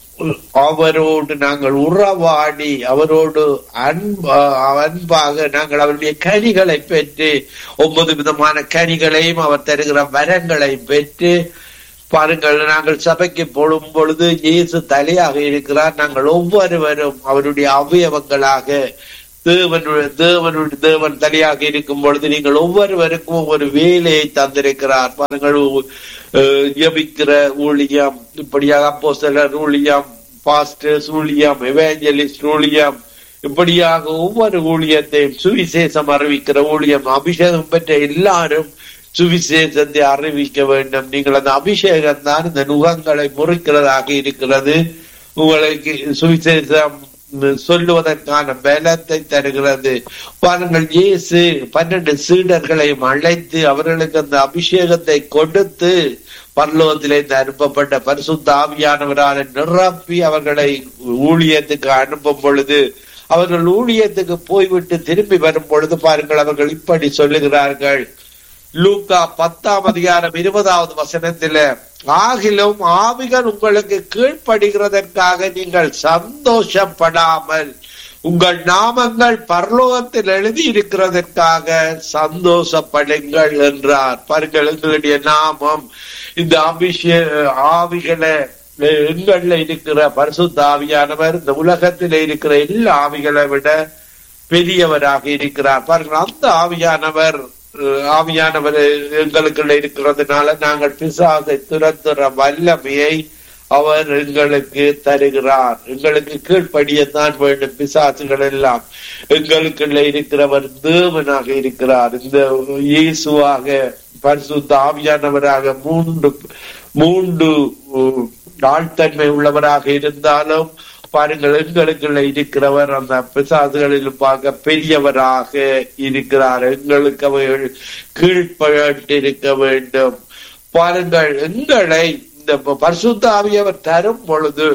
அவரோடு நாங்கள் உறவாடி அவரோடு அன்பா அன்பாக நாங்கள் அவருடைய கனிகளை பெற்று ஒன்பது விதமான கனிகளையும் அவர் தருகிற வரங்களை பெற்று பாருங்கள் நாங்கள் சபைக்கு போடும் பொழுது இயேசு தலையாக இருக்கிறார் நாங்கள் ஒவ்வொருவரும் அவருடைய அவயவங்களாக தேவனுடைய தேவனுடைய தேவன் தலையாக இருக்கும் பொழுது நீங்கள் ஒவ்வொருவருக்கும் ஒவ்வொரு வேலையை தந்திருக்கிறார் பாருங்கள் அஹ், ஜெபிக்கிற ஊழியம் இப்படியாக அப்போ சிலர் ஊழியம் பாஸ்டர்ஸ் ஊழியம் எவேஞ்சலிஸ்ட் ஊழியம் இப்படியாக ஒவ்வொரு ஊழியத்தையும் சுவிசேஷம் அறிவிக்கிற ஊழியம் அபிஷேகம் பெற்ற எல்லாரும் சுவிசேஷத்தை அறிவிக்க வேண்டும் நீங்கள் அந்த அபிஷேகம் தான் இந்த நுகங்களை முறிக்கிறதாக இருக்கிறது உங்களுக்கு சுவிசேஷம் சொல்லுவதற்கான பலத்தை தருகிறது பாருங்கள் இயேசு பன்னெண்டு சீடர்களையும் அழைத்து அவர்களுக்கு அந்த அபிஷேகத்தை கொடுத்து பரலோகத்திலே இருந்து அனுப்பப்பட்ட பரிசுத்த ஆவியானவரால் நிரப்பி அவர்களை ஊழியத்துக்கு அனுப்பும் பொழுது அவர்கள் ஊழியத்துக்கு போய்விட்டு திரும்பி வரும் பொழுது பாருங்கள் அவர்கள் இப்படி சொல்லுகிறார்கள் லூக்கா பத்தாம் அதிகாரம் இருபதாவது வசனத்தில ஆகிலும் ஆவிகள் உங்களுக்கு கீழ்ப்படுகிறதற்காக நீங்கள் சந்தோஷப்படாமல் உங்கள் நாமங்கள் பரலோகத்தில் எழுதி இருக்கிறதற்காக சந்தோஷப்படுங்கள் என்றார் பாருங்கள் எங்களுடைய நாமம் இந்த அபிஷே ஆவிகளை எங்கள்ல இருக்கிற பரிசுத்த ஆவியானவர் இந்த உலகத்தில் இருக்கிற எல்லா ஆவிகளை விட பெரியவராக இருக்கிறார் பாருங்கள் அந்த ஆவியானவர் அஹ், ஆவியானவர் எங்களுக்குள்ள இருக்கிறதுனால நாங்கள் பிசாசை துரத்துற வல்லமையை அவர் எங்களுக்கு தருகிறார் எங்களுக்கு கீழ்ப்படியத்தான் வேண்டும் பிசாசுகள் எல்லாம் எங்களுக்குள்ள இருக்கிறவர் தேவனாக இருக்கிறார் இந்த இயேசுவாக பரிசுத்த ஆவியானவராக மூன்று மூன்று உம், ஆழ்த்தன்மை உள்ளவராக இருந்தாலும் பாருங்கள் எங்களுக்குள்ள இருக்கிறவர் அந்த பிசாசுகளில் பார்க்க பெரியவராக இருக்கிறார் எங்களுக்கு அவர் கீழ்ப்பட்டிருக்க வேண்டும் பாருங்கள் எங்களை இந்த பரிசுத்த ஆவியவர் தரும் பொழுது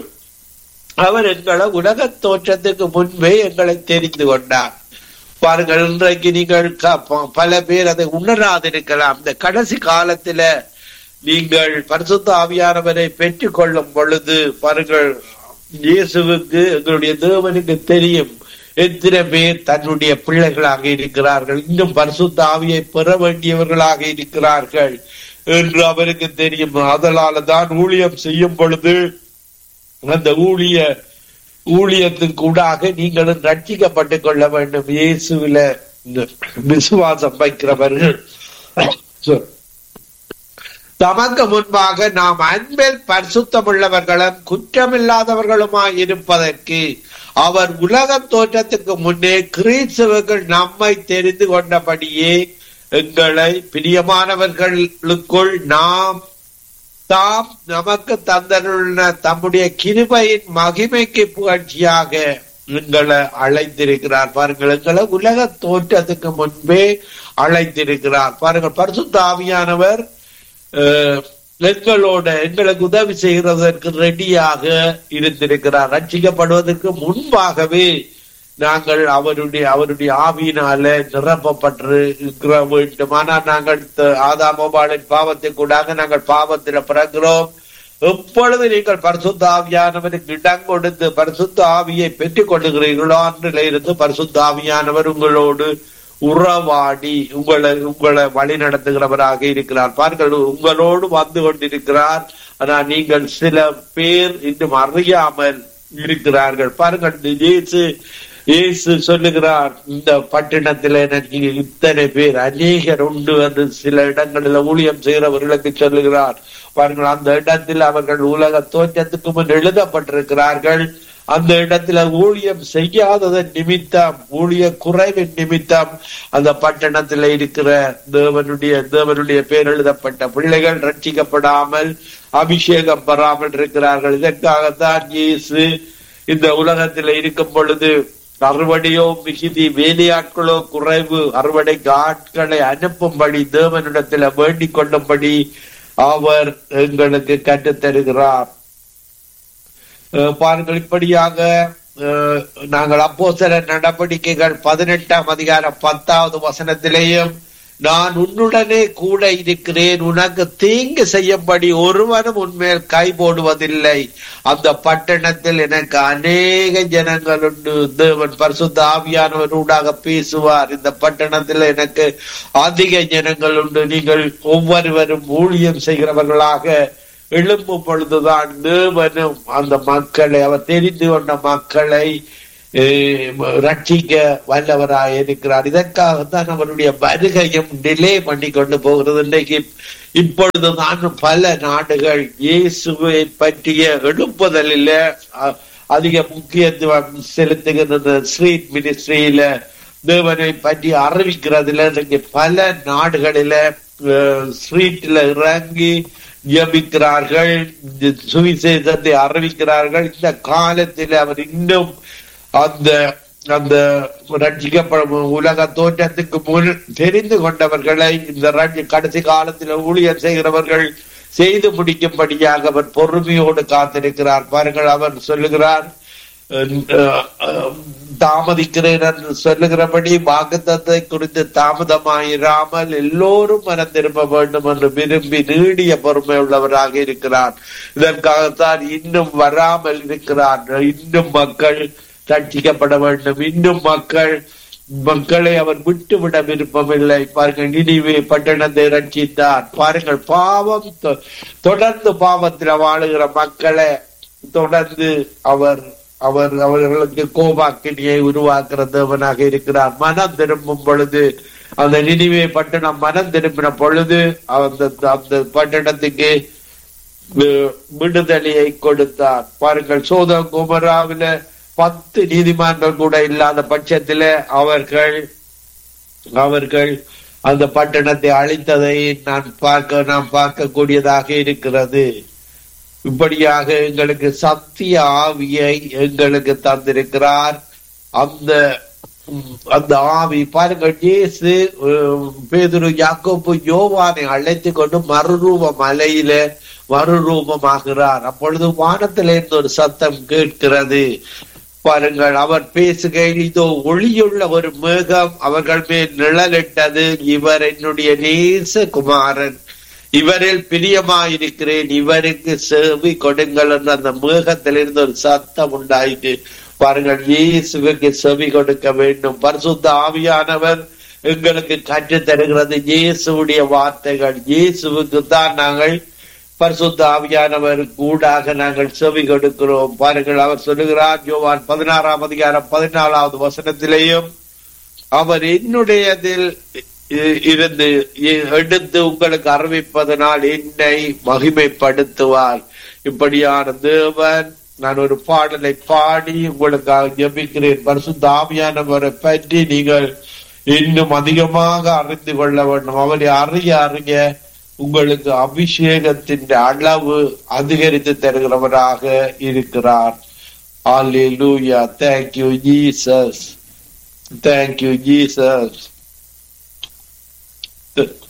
அவர் எங்களை உலக தோற்றத்துக்கு முன்பே எங்களை தெரிந்து கொண்டார் பாருங்கள் இன்றைக்கு நீங்கள் க- ப- பல பேர் அதை உணராதிருக்கலாம் இந்த கடைசி காலத்துல நீங்கள் பரிசுத்த ஆவியானவரை பெற்றுக் கொள்ளும் பொழுது பாருங்கள் இயேசுவுக்கு எங்களுடைய தேவனுக்கு தெரியும் எத்தனை பேர் தன்னுடைய பிள்ளைகளாக இருக்கிறார்கள் இன்னும் பரிசுத்த ஆவியை பெற வேண்டியவர்களாக இருக்கிறார்கள் என்று அவருக்கு தெரியும் அதனால தான் ஊழியம் செய்யும் பொழுது அந்த ஊழிய ஊழியத்துக்கு ஊடாக நீங்களும் ரட்சிக்கப்பட்டுக் கொள்ள வேண்டும் இயேசுவில இந்த விசுவாசம் வைக்கிறவர்கள் சொல். தமக்கு முன்பாக நாம் அன்பில் பரிசுத்தமுள்ளவர்களும் குற்றமில்லாதவர்களுமாய் இருப்பதற்கு அவர் உலகம் தோற்றத்துக்கு முன்னே கிறிஸ்துவர்கள் நம்மை தெரிந்து கொண்டபடியே எங்களை பிரியமானவர்களுக்குள் நாம் தாம் நமக்கு தந்தருள்ள தம்முடைய கிருபையின் மகிமைக்கு புகழ்ச்சியாக எங்களை அழைத்திருக்கிறார் பாருங்கள் எங்களை உலக தோற்றத்துக்கு முன்பே அழைத்திருக்கிறார் பாருங்கள் பரிசுத்த ஆவியானவர் அஹ், எங்களோட எங்களுக்கு உதவி செய்கிறதற்கு ரெடியாக இருந்திருக்கிறார் ரட்சிக்கப்படுவதற்கு முன்பாகவே நாங்கள் அவருடைய அவருடைய ஆவியினால நிரப்பப்பட்டு இருக்கிற வேண்டும் ஆனால் நாங்கள் த- ஆதாமோபாலின் பாவத்தை கூடாக நாங்கள் பாவத்தில் பிறக்கிறோம் எப்பொழுது நீங்கள் பரிசுத்த ஆவியானவருக்கு இடம் கொடுத்து பரிசுத்த ஆவியை பெற்றுக் கொள்ளுகிறீர்களோ அன்றில இருந்து பரிசுத்த ஆவியானவர் உங்களோடு உறவாடி உங்களை உங்களை வழி நடத்துகிறவராக இருக்கிறார் பாருங்கள் உங்களோடு வந்து கொண்டிருக்கிறார் ஆனால் நீங்கள் சில பேர் இன்னும் அறியாமல் இருக்கிறார்கள் பாருங்கள் இயேசு இயேசு சொல்லுகிறார் இந்த பட்டினத்தில் எனக்கு இத்தனை பேர் அநேகர் உண்டு என்று சில இடங்களில் ஊழியம் செய்கிறவர்களுக்கு சொல்லுகிறார் பாருங்கள் அந்த இடத்தில் அவர்கள் உலக தோற்றத்துக்கு முன் எழுதப்பட்டிருக்கிறார்கள் அந்த இடத்துல ஊழியம் செய்யாததன் நிமித்தம் ஊழிய குறைவின் நிமித்தம் அந்த பட்டணத்துல இருக்கிற தேவனுடைய தேவனுடைய பேர் எழுதப்பட்ட பிள்ளைகள் ரட்சிக்கப்படாமல் அபிஷேகம் பெறாமல் இருக்கிறார்கள் இதற்காகத்தான் இயேசு இந்த உலகத்தில் இருக்கும் பொழுது அறுவடையோ மிகுதி வேலையாட்களோ குறைவு அறுவடைக்கு ஆட்களை அனுப்பும்படி தேவனிடத்தில் வேண்டிக் கொள்ளும்படி அவர் எங்களுக்கு கற்றுத் தருகிறார் அஹ் பாருங்கள் இப்படியாக அஹ், நாங்கள் அப்போ சில நடவடிக்கைகள் பதினெட்டாம் அதிகாரம் பத்தாவது வசனத்திலேயும் நான் உன்னுடனே கூட இருக்கிறேன் உனக்கு தீங்கு செய்யும்படி ஒருவனும் உன்மேல் கை போடுவதில்லை அந்த பட்டணத்தில் எனக்கு அநேக ஜனங்கள் உண்டு தேவன் பரிசுத்த ஆவியானவர் ஊடாக பேசுவார் இந்த பட்டணத்தில் எனக்கு அதிக ஜனங்கள் உண்டு நீங்கள் ஒவ்வொருவரும் ஊழியம் செய்கிறவர்களாக எழும்பும் பொழுதுதான் தேவனும் அந்த மக்களை அவர் தெரிந்து கொண்ட மக்களை அஹ், ரட்சிக்க வல்லவராய் இருக்கிறார் இதற்காகத்தான் அவருடைய வருகையும் டிலே பண்ணி கொண்டு போகிறது இன்றைக்கு இப்பொழுது நான் பல நாடுகள் இயேசுவை பற்றிய எழுப்புதலில் அஹ், அதிக முக்கியத்துவம் செலுத்துகிறது ஸ்ட்ரீட் மினிஸ்ட்ரியில தேவனை பற்றி அறிவிக்கிறதுல இன்றைக்கு பல நாடுகளில ஸ்ட்ரீட்ல இறங்கி ஜபிக்கிறார்கள் சுவிசேஷத்தை அறிவிக்கிறார்கள் இந்த காலத்தில் அவர் இன்னும் அந்த அந்த ரட்சிக்கப்படும் உலக தோற்றத்துக்கு முன் தெரிந்து கொண்டவர்களை இந்த ரட்சி- கடைசி காலத்தில் ஊழியர் செய்கிறவர்கள் செய்து முடிக்கும்படியாக அவர் பொறுமையோடு காத்திருக்கிறார் பாருங்கள் அவர் சொல்லுகிறார் அஹ், அஹ், தாமதிக்கிறேன் என்று சொல்லுகிறபடி வாக்குத்தத்தை குறித்து தாமதமாயிராமல் எல்லோரும் மனம் திரும்ப வேண்டும் என்று விரும்பி நீடிய பொறுமை உள்ளவராக இருக்கிறார் இதற்காகத்தான் இன்னும் வராமல் இருக்கிறார் இன்னும் மக்கள் ரட்சிக்கப்பட வேண்டும் இன்னும் மக்கள் மக்களை அவர் விட்டுவிட விருப்பமில்லை பாருங்கள் நினைவே பட்டணத்தை ரட்சித்தார் பாருங்கள் பாவம் தொ- தொடர்ந்து பாவத்தில் வாழுகிற மக்களை தொடர்ந்து அவர் அவர் அவர்களுக்கு கோபாக்கினியை உருவாக்குற தேவனாக இருக்கிறார் மனம் திரும்பும் பொழுது அந்த நினைவே பட்டணம் மனம் திரும்பின பொழுது அந்த அந்த பட்டணத்துக்கு வி- விடுதலையை கொடுத்தார் பாருங்கள் சோதம் குமராவில பத்து நீதிமன்றம் கூட இல்லாத பட்சத்தில அவர்கள் அவர்கள் அந்த பட்டணத்தை அழித்ததை நான் பார்க்க நாம் பார்க்கக்கூடியதாக இருக்கிறது இப்படியாக எங்களுக்கு சத்திய ஆவியை எங்களுக்கு தந்திருக்கிறார் அந்த உம், அந்த ஆவி பாருங்கள் இயேசு உம், பேதுரு யாக்கோப்பு யோவானை அழைத்து கொண்டு மறுரூப மலையில மறுரூபமாகிறார் அப்பொழுது வானத்திலிருந்து ஒரு சத்தம் கேட்கிறது பாருங்கள் அவர் பேசுகையில் இதோ ஒளியுள்ள ஒரு மேகம் அவர்கள் மேல் நிழலிட்டது இவர் என்னுடைய நேச குமாரன் இவரில் பிரியமாயிருக்கிறேன் இவருக்கு செவி கொடுங்கள் என்று அந்த மேகத்திலிருந்து ஒரு சத்தம் உண்டாயிற்று பாருங்கள் இயேசுவுக்கு செவி கொடுக்க வேண்டும் பரிசுத்த ஆவியானவர் எங்களுக்கு கற்றுத் தருகிறது இயேசுவுடைய வார்த்தைகள் இயேசுவுக்கு தான் நாங்கள் பரிசுத்த ஆவியானவர் கூடாக நாங்கள் செவி கொடுக்கிறோம் பாருங்கள் அவர் சொல்லுகிறார் யோவான் பதினாறாம் அதிகாரம் பதினாலாவது வசனத்திலேயும் அவர் என்னுடையதில் இ- இருந்து இ- எடுத்து உங்களுக்கு அறிவிப்பதனால் என்னை மகிமைப்படுத்துவார் இப்படியான தேவன் நான் ஒரு பாடலை பாடி உங்களுக்காக ஜெபிக்கிறேன் பரிசுத்த ஆவியானவரை பற்றி நீங்கள் இன்னும் அதிகமாக அறிந்து கொள்ள வேண்டும் அவரை அறிய அறிய உங்களுக்கு அபிஷேகத்தின் அளவு அதிகரித்து தருகிறவராக இருக்கிறார் Hallelujah. Thank you, Jesus. Thank you, Jesus.